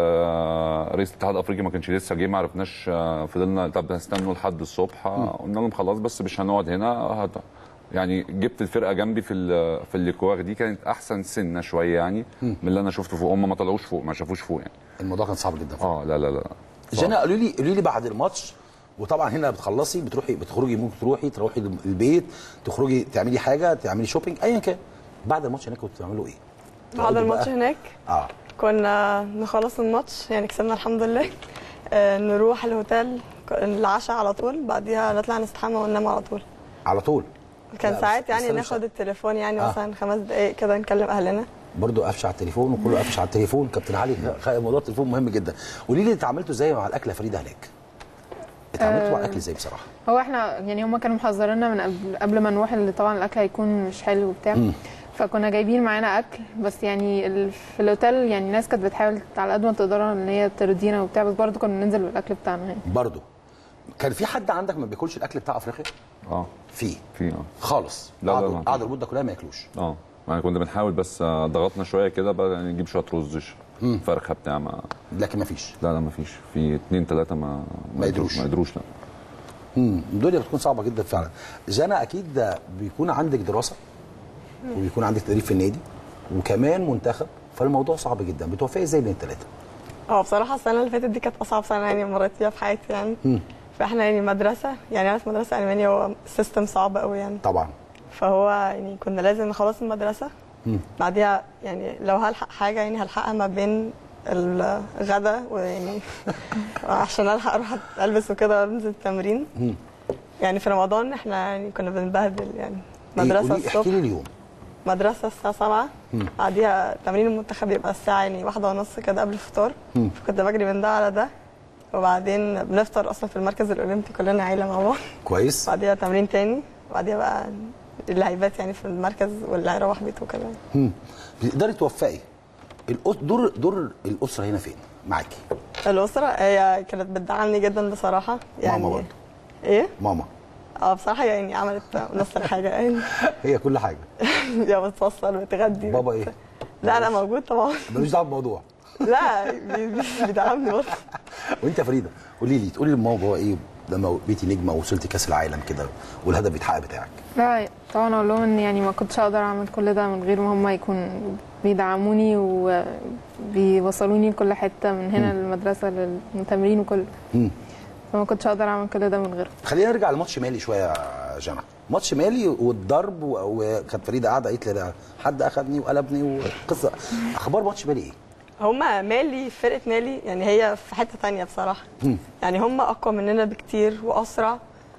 آه، رئيس الاتحاد الافريقي ما كانش لسه جه ما عرفناش آه، فضلنا طب هنستنوا لحد الصبح آه، قلنا لهم خلاص بس مش هنقعد هنا هت... يعني جبت الفرقه جنبي في ال- في الليكواغ دي كانت احسن سنه شويه يعني من اللي انا شفته فوق هم ما طلعوش فوق ما شافوش فوق يعني الموضوع كان صعب جدا اه لا لا لا جانا قالوا لي قولوا لي بعد الماتش وطبعا هنا بتخلصي بتروحي بتخرجي ممكن تروحي تروحي البيت تخرجي تعملي حاجه تعملي شوبينج ايا كان بعد الماتش هناك كنتوا بتعملوا ايه؟ بعد تقعدوا الماتش بقى- هناك اه كنا نخلص الماتش يعني كسبنا الحمد لله آه، نروح الهوتيل ك- العشاء على طول بعديها نطلع نستحمى وننام على طول على طول كان لا، بس- ساعات بس يعني أنا مش- ناخد التليفون يعني آه. مثلا خمس دقايق كده نكلم اهلنا برضه قفش على التليفون وكله قفش على التليفون كابتن علي خ- موضوع التليفون مهم جدا قولي لي اتعاملتوا ازاي مع الاكل يا فريده هناك؟ اتعاملتوا مع الاكل ازاي بصراحه؟ هو احنا يعني هما كانوا محذريننا من قبل, قبل ما نروح اللي طبعا الاكل هيكون مش حلو وبتاع فكنا جايبين معانا اكل بس يعني ال- في الاوتيل يعني الناس كانت بتحاول على قد ما تقدر ان هي ترضينا وبتاع بس برضه كنا بننزل بالاكل بتاعنا يعني برضه كان في حد عندك ما بياكلش الاكل بتاع افريقيا؟ اه في في اه خالص لا، لا، قعدوا لا. قعدوا المده كلها ما ياكلوش اه يعني كنا بنحاول بس آه، ضغطنا شويه كده بقى يعني نجيب شويه رز ش- فرخه بتاع ما لكن ما فيش لا لا ما فيش في اثنين ثلاثه ما ما يدروش. ما يدروش لا امم الدنيا بتكون صعبه جدا فعلا جانا اكيد ده بيكون عندك دراسه وبيكون عندك تدريب في النادي وكمان منتخب فالموضوع صعب جدا بتوفقي ازاي بين الثلاثه اه بصراحه السنه اللي فاتت دي كانت اصعب سنه يعني مريت فيها في حياتي يعني فاحنا يعني مدرسه يعني انا في مدرسه المانيا هو سيستم صعب قوي يعني طبعا فهو يعني كنا لازم نخلص المدرسه بعديها يعني لو هلحق حاجه يعني هلحقها ما بين الغدا ويعني عشان الحق اروح البس وكده وانزل التمرين يعني في رمضان احنا يعني كنا بنبهدل يعني إيه، مدرسه قولي- احكي الصبح لي اليوم مدرسه الساعه 7 بعديها تمرين المنتخب يبقى الساعه يعني واحدة ونص كده قبل الفطار فكنت بجري من ده على ده وبعدين بنفطر اصلا في المركز الاولمبي كلنا عيله مع بعض كويس بعديها تمرين تاني بعديها بقى اللعيبات يعني في المركز واللي هيروح بيته كده مم. بتقدري توفقي الأس- دور دور الاسره هنا فين معاكي الأسرة هي كانت بتدعمني جدا بصراحة يعني ماما برضه. ايه؟ ماما اه بصراحة يعني عملت نفس الحاجة يعني هي كل حاجه يا بتفصل بتغدي بابا ايه لا لا موجود طبعا ملوش دعوه بالموضوع لا بي- بي- بيدعمني برضه وانت يا فريده قولي لي تقولي لماما بابا ايه لما بقيتي نجمه ووصلتي كاس العالم كده والهدف بيتحقق بتاعك لا طبعا اقول لهم ان يعني ما كنتش اقدر اعمل كل ده من غير ما هم يكون بيدعموني وبيوصلوني لكل حته من هنا للمدرسه للتمرين وكل مم. فما كنتش اقدر اعمل كل ده من غيرهم خلينا نرجع لماتش مالي شويه يا جنى ماتش مالي والضرب و- وكانت فريده قاعده قالت لي ده حد اخذني وقلبني وقصه اخبار ماتش مالي ايه؟ هما مالي فرقة مالي يعني هي في حتة تانية بصراحة يعني هما أقوى مننا بكتير وأسرع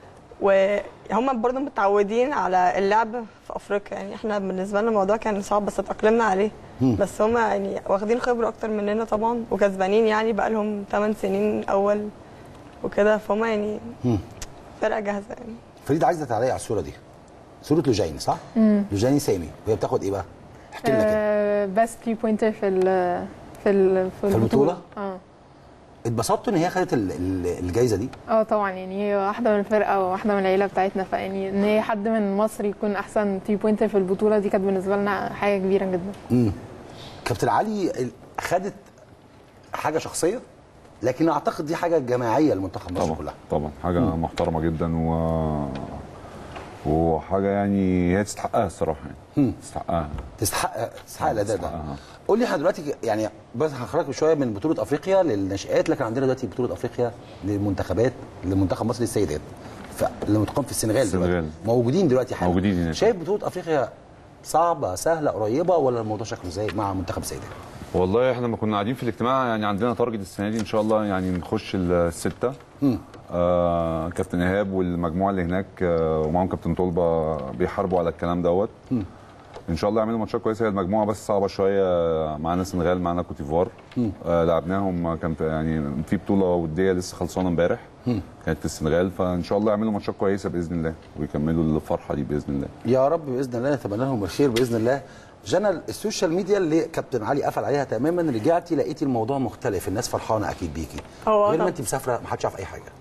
وهم برضه متعودين على اللعب في أفريقيا يعني احنا بالنسبة لنا الموضوع كان صعب بس اتأقلمنا عليه بس هما يعني واخدين خبرة أكتر مننا طبعا وكسبانين يعني بقى لهم 8 سنين أول وكده فهم يعني فرقة جاهزة يعني فريده عايزه تعليق على الصوره دي صوره لوجاني صح؟ لوجاني سامي وهي بتاخد ايه بقى؟ احكي لنا كده بس 3 بوينتر في ال في ال في البطولة؟ اه اتبسطتوا ان هي خدت ال- ال- الجايزه دي؟ اه طبعا يعني هي واحده من الفرقه وواحده من العيله بتاعتنا فيعني ان هي حد من مصر يكون احسن 3 بوينتر في البطوله دي كانت بالنسبه لنا حاجه كبيره جدا امم كابتن علي ال- خدت حاجه شخصيه لكن اعتقد دي حاجه جماعيه لمنتخب مصر طبعا كلها طبعا حاجه محترمه جدا و وحاجه يعني هي تستحقها الصراحه يعني تستحقها تستحق تستحق الاداء ده تستحقها. قول لي احنا دلوقتي يعني بس هخرجك شويه من بطوله افريقيا للناشئات لكن عندنا دلوقتي بطوله افريقيا للمنتخبات لمنتخب مصر للسيدات ف- اللي متقام في السنغال دلوقتي السنغال. موجودين دلوقتي حالا موجودين هناك. شايف بطوله افريقيا صعبه سهله قريبه ولا الموضوع شكله ازاي مع منتخب السيدات والله احنا لما كنا قاعدين في الاجتماع يعني عندنا تارجت السنه دي ان شاء الله يعني نخش السته آه كابتن ايهاب والمجموعه اللي هناك آه ومعاهم كابتن طلبه بيحاربوا على الكلام دوت ان شاء الله يعملوا ماتشات كويسه هي المجموعه بس صعبه شويه معانا السنغال معانا كوتيفوار آه لعبناهم كان في- يعني في بطوله وديه لسه خلصانه امبارح كانت في السنغال فان شاء الله يعملوا ماتشات كويسه باذن الله ويكملوا الفرحه دي باذن الله يا رب باذن الله نتمنى لهم الخير باذن الله جنى السوشيال ميديا اللي كابتن علي قفل عليها تماما رجعتي لقيتي الموضوع مختلف الناس فرحانه اكيد بيكي هو غير ما طبعا. انت مسافره ما حدش عارف اي حاجه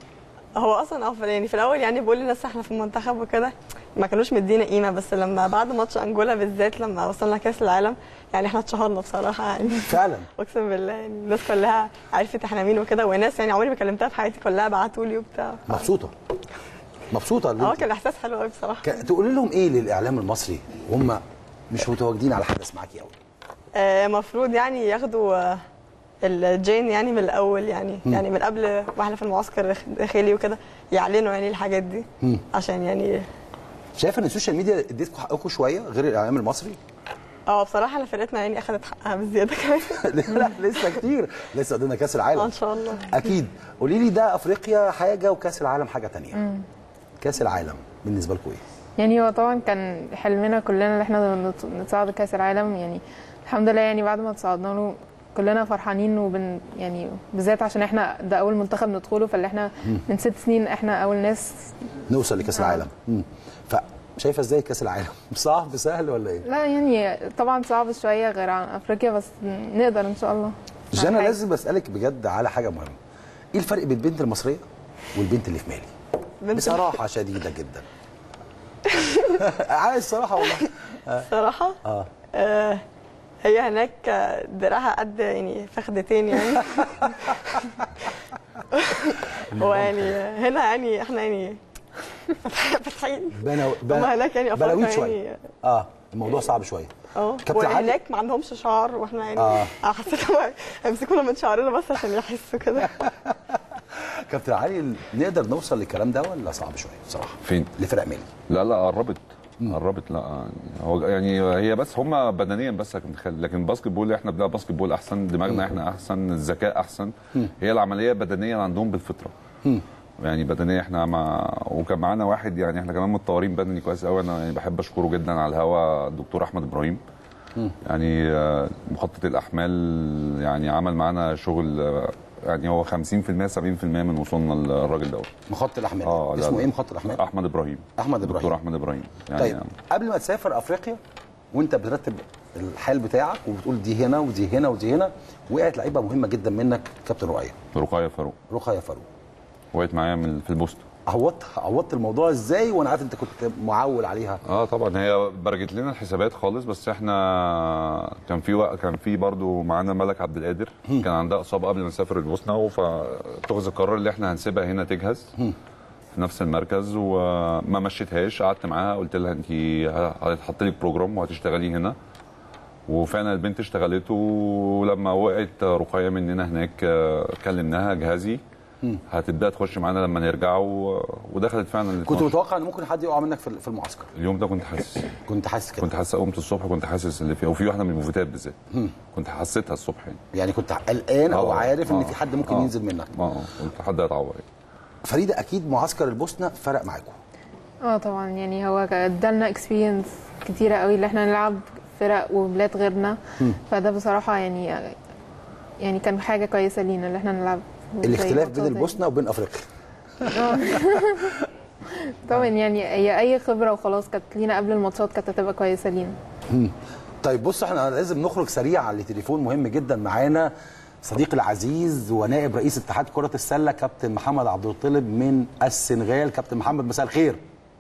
هو اصلا اه يعني في الاول يعني بقول للناس احنا في المنتخب وكده ما كانوش مدينا قيمه بس لما بعد ماتش انجولا بالذات لما وصلنا كاس العالم يعني احنا اتشهرنا بصراحه يعني فعلا اقسم بالله يعني الناس كلها عرفت احنا مين وكده وناس يعني عمري ما كلمتها في حياتي كلها بعتوا لي وبتاع مبسوطه مبسوطه اللي اه انت- كان احساس حلو قوي بصراحه ك- تقولي لهم ايه للاعلام المصري وهم مش متواجدين على حدث معاكي قوي المفروض يعني ياخدوا آه، الجين يعني من الاول يعني يعني من قبل واحنا في المعسكر الداخلي وكده يعلنوا يعني الحاجات دي عشان يعني شايفه ان السوشيال ميديا اديتكم حقكم شويه غير الاعلام المصري اه بصراحه انا فرقتنا يعني اخذت حقها بزياده كمان لا لسه كتير لسه قدامنا كاس اه العالم ان شاء الله اكيد قولي لي ده افريقيا حاجه وكاس العالم حاجه تانية كاس العالم بالنسبه لكم ايه يعني هو طبعا كان حلمنا كلنا ان احنا نت- نتصعد كاس العالم يعني الحمد لله يعني بعد ما تصعدنا له كلنا فرحانين وبن يعني بالذات عشان احنا ده اول منتخب ندخله فاللي احنا من ست سنين احنا اول ناس نوصل لكاس العالم مم. فشايفه ازاي كاس العالم صعب سهل ولا ايه لا يعني طبعا صعب شويه غير عن افريقيا بس نقدر ان شاء الله جانا حاجة. لازم اسالك بجد على حاجه مهمه ايه الفرق بين البنت المصريه والبنت اللي في مالي بنت بصراحه شديده جدا عايز صراحه والله بصراحه اه آه هي هناك آه، دراعها قد يعني فخدتين يعني ويعني هنا يعني احنا يعني فاتحين بنا هما هناك يعني أفارقة بلاويت يعني- شويه اه الموضوع صعب شويه اه كابتن علي وهناك ما عندهمش شعر واحنا يعني آه. اه حسيت هما هيمسكونا من شعرنا بس عشان يحسوا كده كابتن علي نقدر نوصل للكلام ده ولا صعب شويه بصراحه فين؟ لفرق مالي لا لا قربت قربت لا هو يعني هي بس هم بدنيا بس لكن خل- لكن باسكت بول احنا بنلعب باسكت بول احسن دماغنا احنا احسن الذكاء احسن هي العمليه بدنيا عندهم بالفطره يعني بدنيا احنا مع وكان معانا واحد يعني احنا كمان متطورين بدني كويس قوي انا يعني بحب اشكره جدا على الهوا الدكتور احمد ابراهيم يعني آه، مخطط الاحمال يعني عمل معانا شغل آه، يعني هو 50% 70% من وصولنا للراجل دوت مخط الاحمال اه لا اسمه لا. ايه مخط الاحمال احمد ابراهيم احمد ابراهيم دكتور احمد ابراهيم يعني طيب قبل ما تسافر افريقيا وانت بترتب الحال بتاعك وبتقول دي هنا ودي هنا ودي هنا وقعت لعيبه مهمه جدا منك كابتن رؤيه رقايه فاروق رقيه فاروق وقعت معايا من في البوست عوضت عوضت الموضوع ازاي وانا عارف انت كنت معول عليها اه طبعا هي برجت لنا الحسابات خالص بس احنا كان في وقت كان في برضو معانا ملك عبد القادر كان عندها اصابه قبل ما نسافر البوسنه فاتخذ القرار اللي احنا هنسيبها هنا تجهز في نفس المركز وما مشيتهاش قعدت معاها قلت لها انت هتحط لك بروجرام وهتشتغلي هنا وفعلا البنت اشتغلته ولما وقعت رقيه مننا هناك آه، كلمناها جهازي هتبدا تخش معانا لما نرجع و... ودخلت فعلا ال كنت 12. متوقع ان ممكن حد يقع منك في في المعسكر اليوم ده كنت حاسس كنت حاسس كده كنت حاسس قمت الصبح كنت حاسس اللي فيه وفي واحده من الموفيتات بالذات كنت حسيتها الصبح يعني يعني كنت قلقان او آه، عارف ان آه، في حد ممكن آه، ينزل منك اه قلت حد هيتعور يعني. فريده اكيد معسكر البوسنه فرق معاكم اه طبعا يعني هو ادالنا اكسبيرينس كتيره قوي اللي احنا نلعب فرق وبلاد غيرنا فده بصراحه يعني يعني كان حاجه كويسه لينا اللي احنا نلعب زي الاختلاف ماتشات بين زي- البوسنه وبين افريقيا آه. طبعا يعني هي اي خبره وخلاص كانت لينا قبل الماتشات كانت هتبقى كويسه لينا طيب بص احنا لازم نخرج سريعا لتليفون مهم جدا معانا صديقي العزيز ونائب رئيس اتحاد كرة السلة كابتن محمد عبد الطالب من السنغال كابتن محمد مساء الخير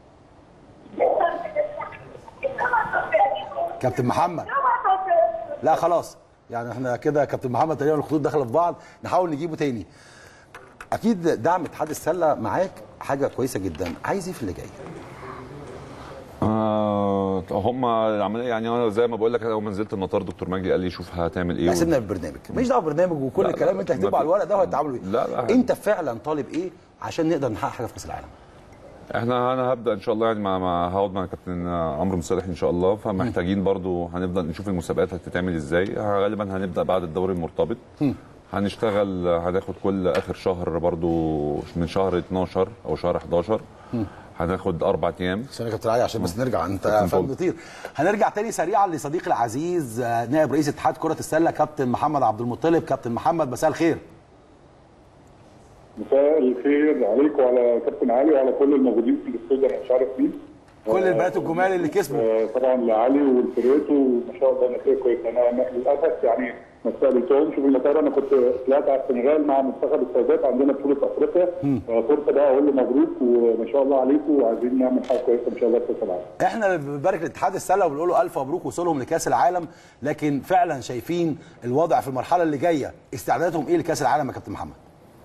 كابتن محمد لا خلاص يعني احنا كده كابتن محمد تقريبا الخطوط داخله في بعض نحاول نجيبه تاني اكيد دعم اتحاد السله معاك حاجه كويسه جدا عايز ايه في اللي جاي آه هم العمليه يعني انا زي ما بقول لك اول ما نزلت المطار دكتور مجدي قال لي شوف هتعمل ايه لا سيبنا من البرنامج ماليش دعوه بالبرنامج وكل لا، الكلام لا، انت ما هتكتبه في- على الورق ده وهتعملوا ايه لا، لا. انت فعلا طالب ايه عشان نقدر نحقق حاجه في كاس العالم احنا انا هبدا ان شاء الله يعني مع, مع هقعد مع كابتن عمرو مصالح ان شاء الله فمحتاجين برضو هنفضل نشوف المسابقات هتتعمل ازاي غالبا هنبدا بعد الدوري المرتبط هنشتغل هناخد كل اخر شهر برضو من شهر 12 او شهر 11 هناخد اربع ايام عشان يا كابتن علي عشان بس نرجع انت كابتن فاهم فوق. نطير هنرجع تاني سريعا لصديقي العزيز آه، نائب رئيس اتحاد كره السله كابتن محمد عبد المطلب كابتن محمد مساء الخير مساء الخير عليك وعلى كابتن علي وعلى كل الموجودين في الاستوديو انا مش عارف مين كل البنات الجمال اللي كسبوا آه، طبعا لعلي ولفرقته وما شاء الله نتيجه كويسه انا أنا للاسف يعني ما استقبلتهمش في المطار انا كنت طلعت على السنغال مع منتخب السيدات عندنا بطوله افريقيا آه، فرصه بقى اقول له مبروك وما شاء الله عليكم وعايزين نعمل حاجه كويسه ان شاء الله في كاس العالم احنا بنبارك لاتحاد السله وبنقول له الف مبروك وصولهم لكاس العالم لكن فعلا شايفين الوضع في المرحله اللي جايه استعداداتهم ايه لكاس العالم يا كابتن محمد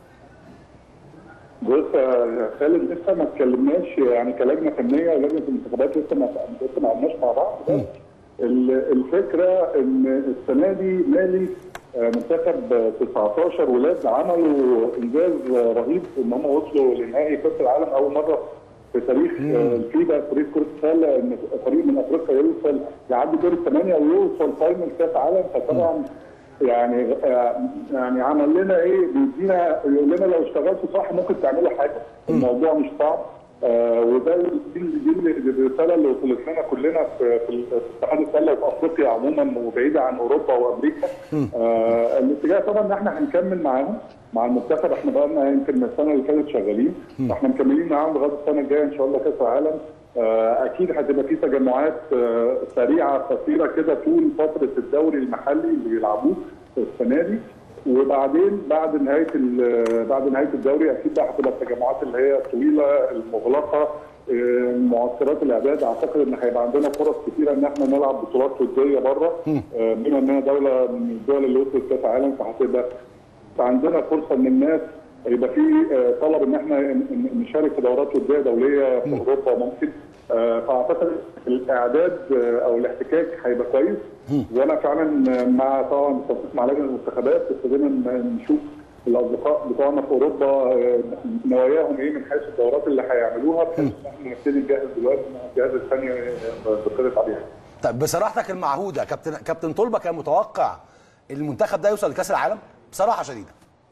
بص يا خالد لسه ما اتكلمناش يعني كلجنه فنيه ولجنه الانتخابات لسه ما لسه ما قعدناش مع بعض بس ال- الفكره ان السنه دي مالي آه، منتخب 19 ولاد عملوا انجاز آه، رهيب ان هم وصلوا لنهائي كاس العالم اول مره في تاريخ آه، الفيفا تاريخ كره السله ان فريق من افريقيا يوصل يعدي دور الثمانيه ويوصل فاينل كاس عالم فطبعا يعني آه، يعني عمل لنا ايه بيدينا يقول لنا لو اشتغلتوا صح ممكن تعملوا حاجه الموضوع مش صعب آه وده دي دي دي الرساله اللي وصلت لنا كلنا في في في اتحاد السله وفي افريقيا عموما وبعيده عن اوروبا وامريكا آه الاتجاه طبعا ان احنا هنكمل معاهم مع المنتخب احنا بقى لنا يمكن من السنه اللي فاتت شغالين فاحنا مكملين معاهم لغايه السنه الجايه ان شاء الله كاس العالم آه، اكيد هتبقى في تجمعات آه، سريعه قصيره كده طول فتره الدوري المحلي اللي بيلعبوه السنه دي وبعدين بعد نهايه ال- بعد نهايه الدوري اكيد بقى هتبقى التجمعات اللي هي الطويله المغلقه آه، معسكرات الاعداد اعتقد ان هيبقى عندنا فرص كثيره ان احنا نلعب بطولات وديه بره آه، بما اننا دوله من الدول اللي وصلت كاس عالم فهتبقى فعندنا فرصه ان الناس يبقى في آه، طلب ان احنا ن- ن- نشارك في دورات وديه دوليه في اوروبا ممكن آه، فاعتقد الاعداد آه، او الاحتكاك هيبقى كويس وانا فعلا آه، مع طبعا بالتنسيق مع لجنه المنتخبات ابتدينا ن- نشوف الاصدقاء بتوعنا في اوروبا آه، نواياهم ايه من حيث الدورات اللي هيعملوها بحيث ان احنا نبتدي نجهز دلوقتي مع الجهاز الثاني بقيت عليها. طيب بصراحتك المعهوده كابتن كابتن طلبه كان متوقع المنتخب ده يوصل لكاس العالم بصراحه شديده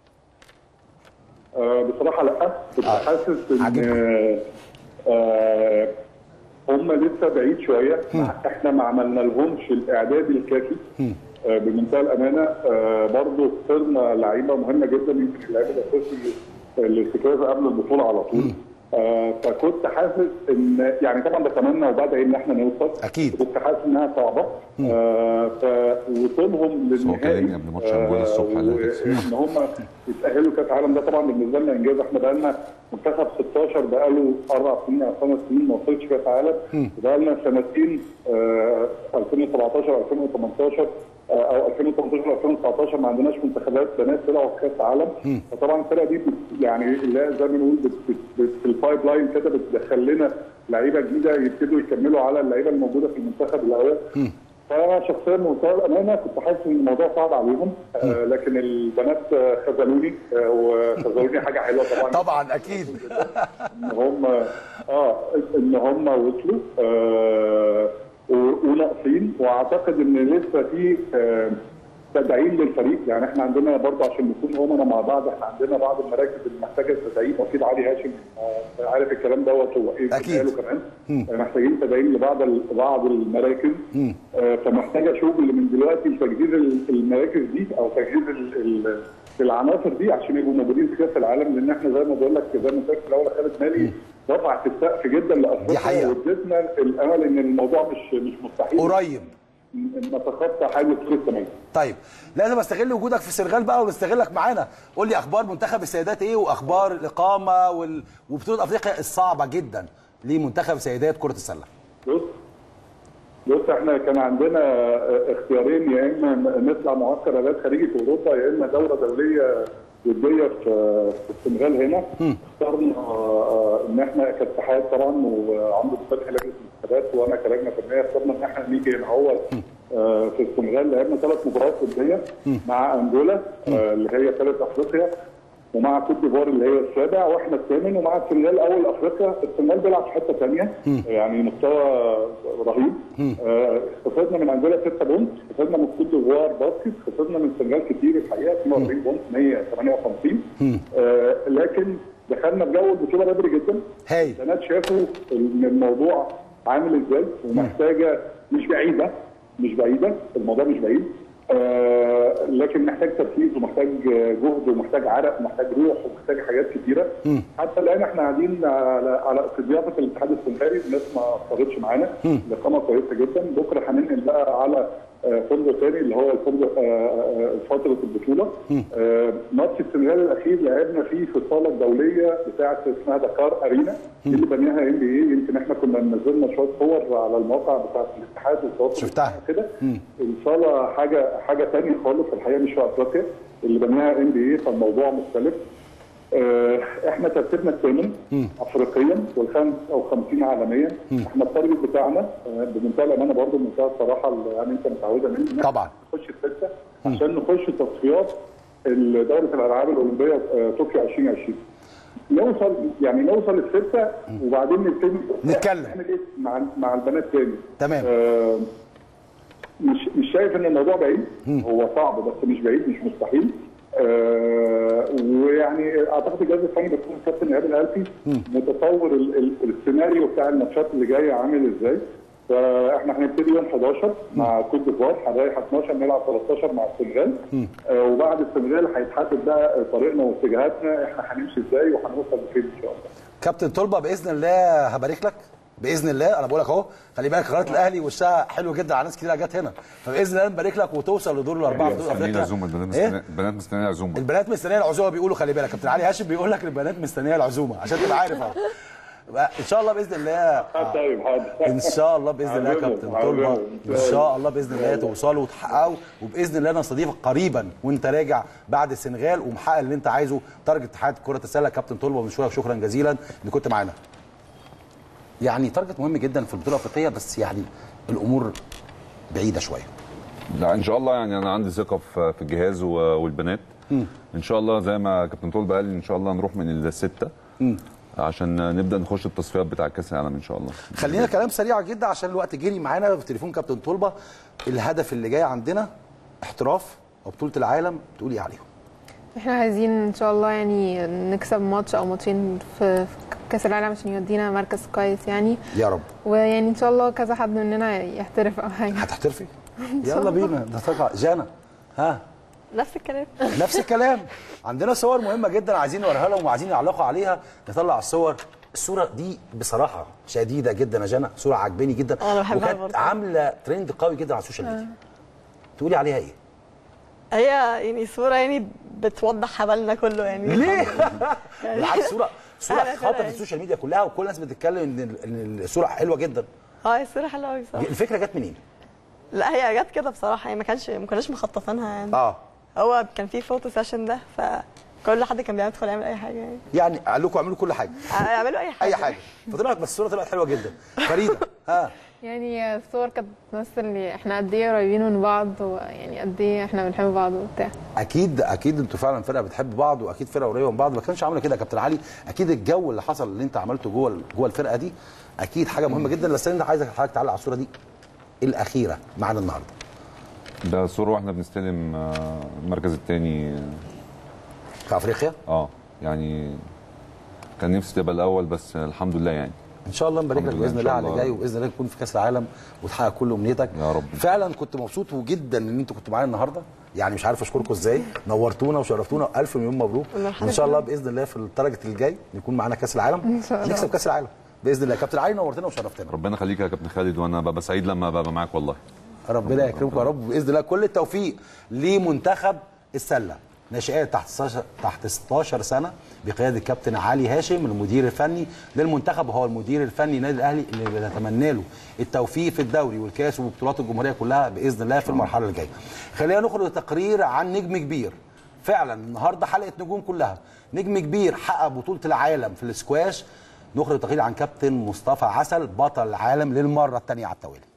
آه، بصراحه لا كنت آه. حاسس ان عجبني. آه، آه، هم لسه بعيد شويه احنا ما عملنا لهمش الاعداد الكافي آه، بمنتهى الامانه آه، برضه خسرنا لعيبه مهمه جدا يمكن اللعيبه الاساسي الاستفاده قبل البطوله على طول آه، فكنت حاسس ان يعني طبعا بتمنى وبدعي ان احنا نوصل أكيد. كنت حاسس انها صعبه آه، فوصولهم بس هو للنهائي كلمني قبل ماتش أنجولا الصبح قال لك ان هم يتاهلوا كاس العالم ده طبعا بالنسبه لنا انجاز احنا بقى لنا منتخب 16 بقى له اربع سنين او خمس سنين ما وصلش كاس عالم وبقى لنا سنتين آه 2017 2018 آه، او 2018 2019 ما عندناش منتخبات بنات طلعوا في كاس عالم فطبعا الفرقه دي بت- يعني اللي هي زي ما بنقول بت- بت- بت- في البايب لاين كده بتدخل لنا لعيبه جديده يبتدوا يكملوا على اللعيبه الموجوده في المنتخب الاول فانا شخصيا بمنتهى الامانه كنت حاسس ان الموضوع صعب عليهم آه لكن البنات آه، خذلوني آه وخذلوني حاجه حلوه طبعا طبعا اكيد ان هم اه ان هم وصلوا آه و- وناقصين واعتقد ان لسه في آه تدعيم للفريق يعني احنا عندنا برضه عشان نكون امنا مع بعض احنا عندنا بعض المراكز اللي محتاجه تدعيم اكيد علي هاشم آه عارف الكلام دوت هو ايه أكيد. قاله كمان آه، محتاجين تدعيم لبعض ال- بعض المراكز آه فمحتاجه شغل من دلوقتي لتجهيز ال- المراكز دي او تجهيز ال- ال- العناصر دي عشان يبقوا موجودين في كاس العالم لان احنا زي ما بقول لك زي ما قلت لك في الاول يا خالد مالي رفعت السقف جدا دي حقيقة. لافريقيا وادتنا الامل ان الموضوع مش مش مستحيل قريب نتخطى حاجه كره الثمانيه طيب لازم استغل وجودك في السنغال بقى ونستغلك معانا قول لي اخبار منتخب السيدات ايه واخبار الاقامه وال... وبطوله افريقيا الصعبه جدا لمنتخب سيدات كره السله بص بص احنا كان عندنا اختيارين يا اما نطلع معسكر رياضات خارجي في اوروبا يا اما دوره دوليه وديه في في السنغال هنا اخترنا آه، ان احنا كاتحاد طبعا وعمرو فتحي لجنه الانتخابات وانا كلجنه فنيه اخترنا ان احنا نيجي هنا هو آه، في السنغال لعبنا ثلاث مباريات وديه مع انجولا آه، اللي هي ثالث افريقيا ومع كوت ديفوار اللي هي السابع واحنا الثامن ومع السنغال اول افريقيا السنغال بيلعب في حته ثانيه يعني مستوى رهيب آه، خسرنا من انجولا 6 بونت خسرنا من كوت ديفوار باسكت خسرنا من السنغال كتير الحقيقه 42 بونت 158 آه، لكن دخلنا في جو البطوله بدري جدا هاي البنات شافوا ان الموضوع عامل ازاي ومحتاجه مش بعيده مش بعيده الموضوع مش بعيد آه لكن محتاج تركيز ومحتاج جهد ومحتاج عرق ومحتاج روح ومحتاج حاجات كتيره حتى الان احنا قاعدين على على في ضيافه الاتحاد السنغالي الناس ما اثرتش معانا الاقامه كويسه جدا بكره هننقل بقى على آه، فندق تاني اللي هو الفندق آه، آه، فتره البطوله آه، ماتش السنغال الاخير لعبنا فيه في الصاله الدوليه بتاعه اسمها دكار ارينا دي اللي بنيها ام بي اي يمكن احنا كنا نزلنا شويه صور على الموقع بتاع الاتحاد والتواصل شفتها. كده الصاله حاجه حاجه ثانيه خالص الحقيقه مش في افريقيا اللي بناها ام بي اي فالموضوع مختلف آه، احنا ترتيبنا الثامن افريقيا والخامس او 50 عالميا احنا التارجت بتاعنا آه، بمنتهى الامانه برضه بمنتهى الصراحه اللي يعني انت متعوده مني إن إحنا طبعا. نخش السته عشان نخش تصفيات دوله الالعاب الاولمبيه آه، طوكيو 2020 نوصل يعني نوصل السته وبعدين نبتدي نتكلم. نعمل ايه مع مع البنات تاني تمام. آه، مش مش شايف ان الموضوع بعيد هو صعب بس مش بعيد مش مستحيل آه ويعني اعتقد الجهاز الفني بيكون كابتن ايهاب الالفي متصور ال- ال- السيناريو بتاع الماتشات اللي جايه عامل ازاي فاحنا هنبتدي يوم 11 مع كوت ديفوار هنريح 12 نلعب 13 مع السنغال آه وبعد السنغال هيتحدد بقى طريقنا واتجاهاتنا احنا هنمشي ازاي وهنوصل لفين ان شاء الله كابتن طلبه باذن الله هبارك لك باذن الله انا بقول لك اهو خلي بالك قناه الاهلي وشها حلو جدا على ناس كتير جت هنا فباذن الله نبارك لك وتوصل لدور الاربعه في دور مستنيين افريقيا عزومه البنات إيه؟ مستنيين- البنات مستنيين عزومه البنات مستنيه العزومه بيقولوا خلي بالك كابتن علي هاشم بيقول لك البنات مستنيه العزومه عشان تبقى عارف اهو يبقى ان شاء الله باذن الله طيب حاضر ان شاء الله باذن الله يا عزومة، كابتن عزومة. طلبه ان شاء الله باذن الله توصلوا وتحققوا وباذن الله نستضيفك قريبا وانت راجع بعد السنغال ومحقق اللي انت عايزه تارجت اتحاد كره السله كابتن طلبه بنشكرك شكرا جزيلا ان كنت معانا يعني تارجت مهم جدا في البطوله الافريقيه بس يعني الامور بعيده شويه لا ان شاء الله يعني انا عندي ثقه في في الجهاز و- والبنات ان شاء الله زي ما كابتن طول قال ان شاء الله نروح من السته عشان نبدا نخش التصفيات بتاع كاس العالم ان شاء الله خلينا كلام سريع جدا عشان الوقت جري معانا في تليفون كابتن طلبه الهدف اللي جاي عندنا احتراف وبطوله العالم تقولي عليهم احنا عايزين ان شاء الله يعني نكسب ماتش او ماتشين في في كاس العالم عشان يودينا مركز كويس يعني يا رب ويعني ان شاء الله كذا حد مننا يحترف او حاجه هتحترفي يلا بينا ده طبعا جانا ها نفس الكلام نفس الكلام عندنا صور مهمه جدا عايزين نوريها لهم وعايزين يعلقوا عليها نطلع الصور الصوره دي بصراحه شديده جدا يا جنى صوره عجباني جدا أنا بحبها وكانت برضه. عامله ترند قوي جدا على السوشيال ميديا تقولي عليها ايه هي يعني صورة يعني بتوضح هبلنا كله يعني ليه بالعكس صوره صوره أنا كده خطفت يعني. السوشيال ميديا كلها وكل الناس بتتكلم ان ال- ان الصوره حلوه جدا اه هي صورة حلوة قوي بصراحة الفكره جت منين لا هي جت كده بصراحة يعني ما كانش ما كناش مخططينها يعني اه هو كان في فوتو سيشن ده فكل حد كان بيدخل يعمل اي حاجة يعني يعني قال لكم اعملوا كل حاجه يعملوا اي حاجة اي حاجه فطلعت بس الصوره طلعت حلوه جدا فريده ها يعني الصور كانت بتمثل لي احنا قد ايه قريبين من بعض ويعني قد ايه احنا بنحب بعض وبتاع اكيد اكيد انتوا فعلا فرقه بتحب بعض واكيد فرقه قريبه من بعض ما كانش عامله كده يا كابتن علي اكيد الجو اللي حصل اللي انت عملته جوه جوه الفرقه دي اكيد حاجه مهمه جدا بس انا عايزك حضرتك تعلق على الصوره دي الاخيره معانا النهارده ده صوره واحنا بنستلم آه، المركز الثاني في افريقيا اه يعني كان نفسي تبقى الاول بس الحمد لله يعني ان شاء الله نبارك لك الحمد لله باذن إن الله شاء على اللي الله. جاي وباذن الله نكون في كاس العالم وتحقق كل امنيتك يا رب. فعلا كنت مبسوط جدا ان انتوا كنتوا معانا النهارده يعني مش عارف اشكركم ازاي نورتونا وشرفتونا الف مليون مبروك مرحبا وان شاء الله باذن الله في التارجت الجاي يكون معانا كاس العالم إن شاء الله. نكسب كاس العالم باذن الله كابتن علي نورتنا وشرفتنا ربنا يخليك يا كابتن خالد وانا ببقى سعيد لما ببقى معاك والله ربنا يكرمكم يا رب باذن الله كل التوفيق لمنتخب السله ناشئات تحت 16 تحت 16 سنه بقياده الكابتن علي هاشم المدير الفني للمنتخب وهو المدير الفني للنادي الاهلي اللي بنتمنى له التوفيق في الدوري والكاس وبطولات الجمهوريه كلها باذن الله في المرحله الجايه. خلينا نخرج تقرير عن نجم كبير فعلا النهارده حلقه نجوم كلها نجم كبير حقق بطوله العالم في الاسكواش نخرج تقرير عن كابتن مصطفى عسل بطل العالم للمره الثانيه على التوالي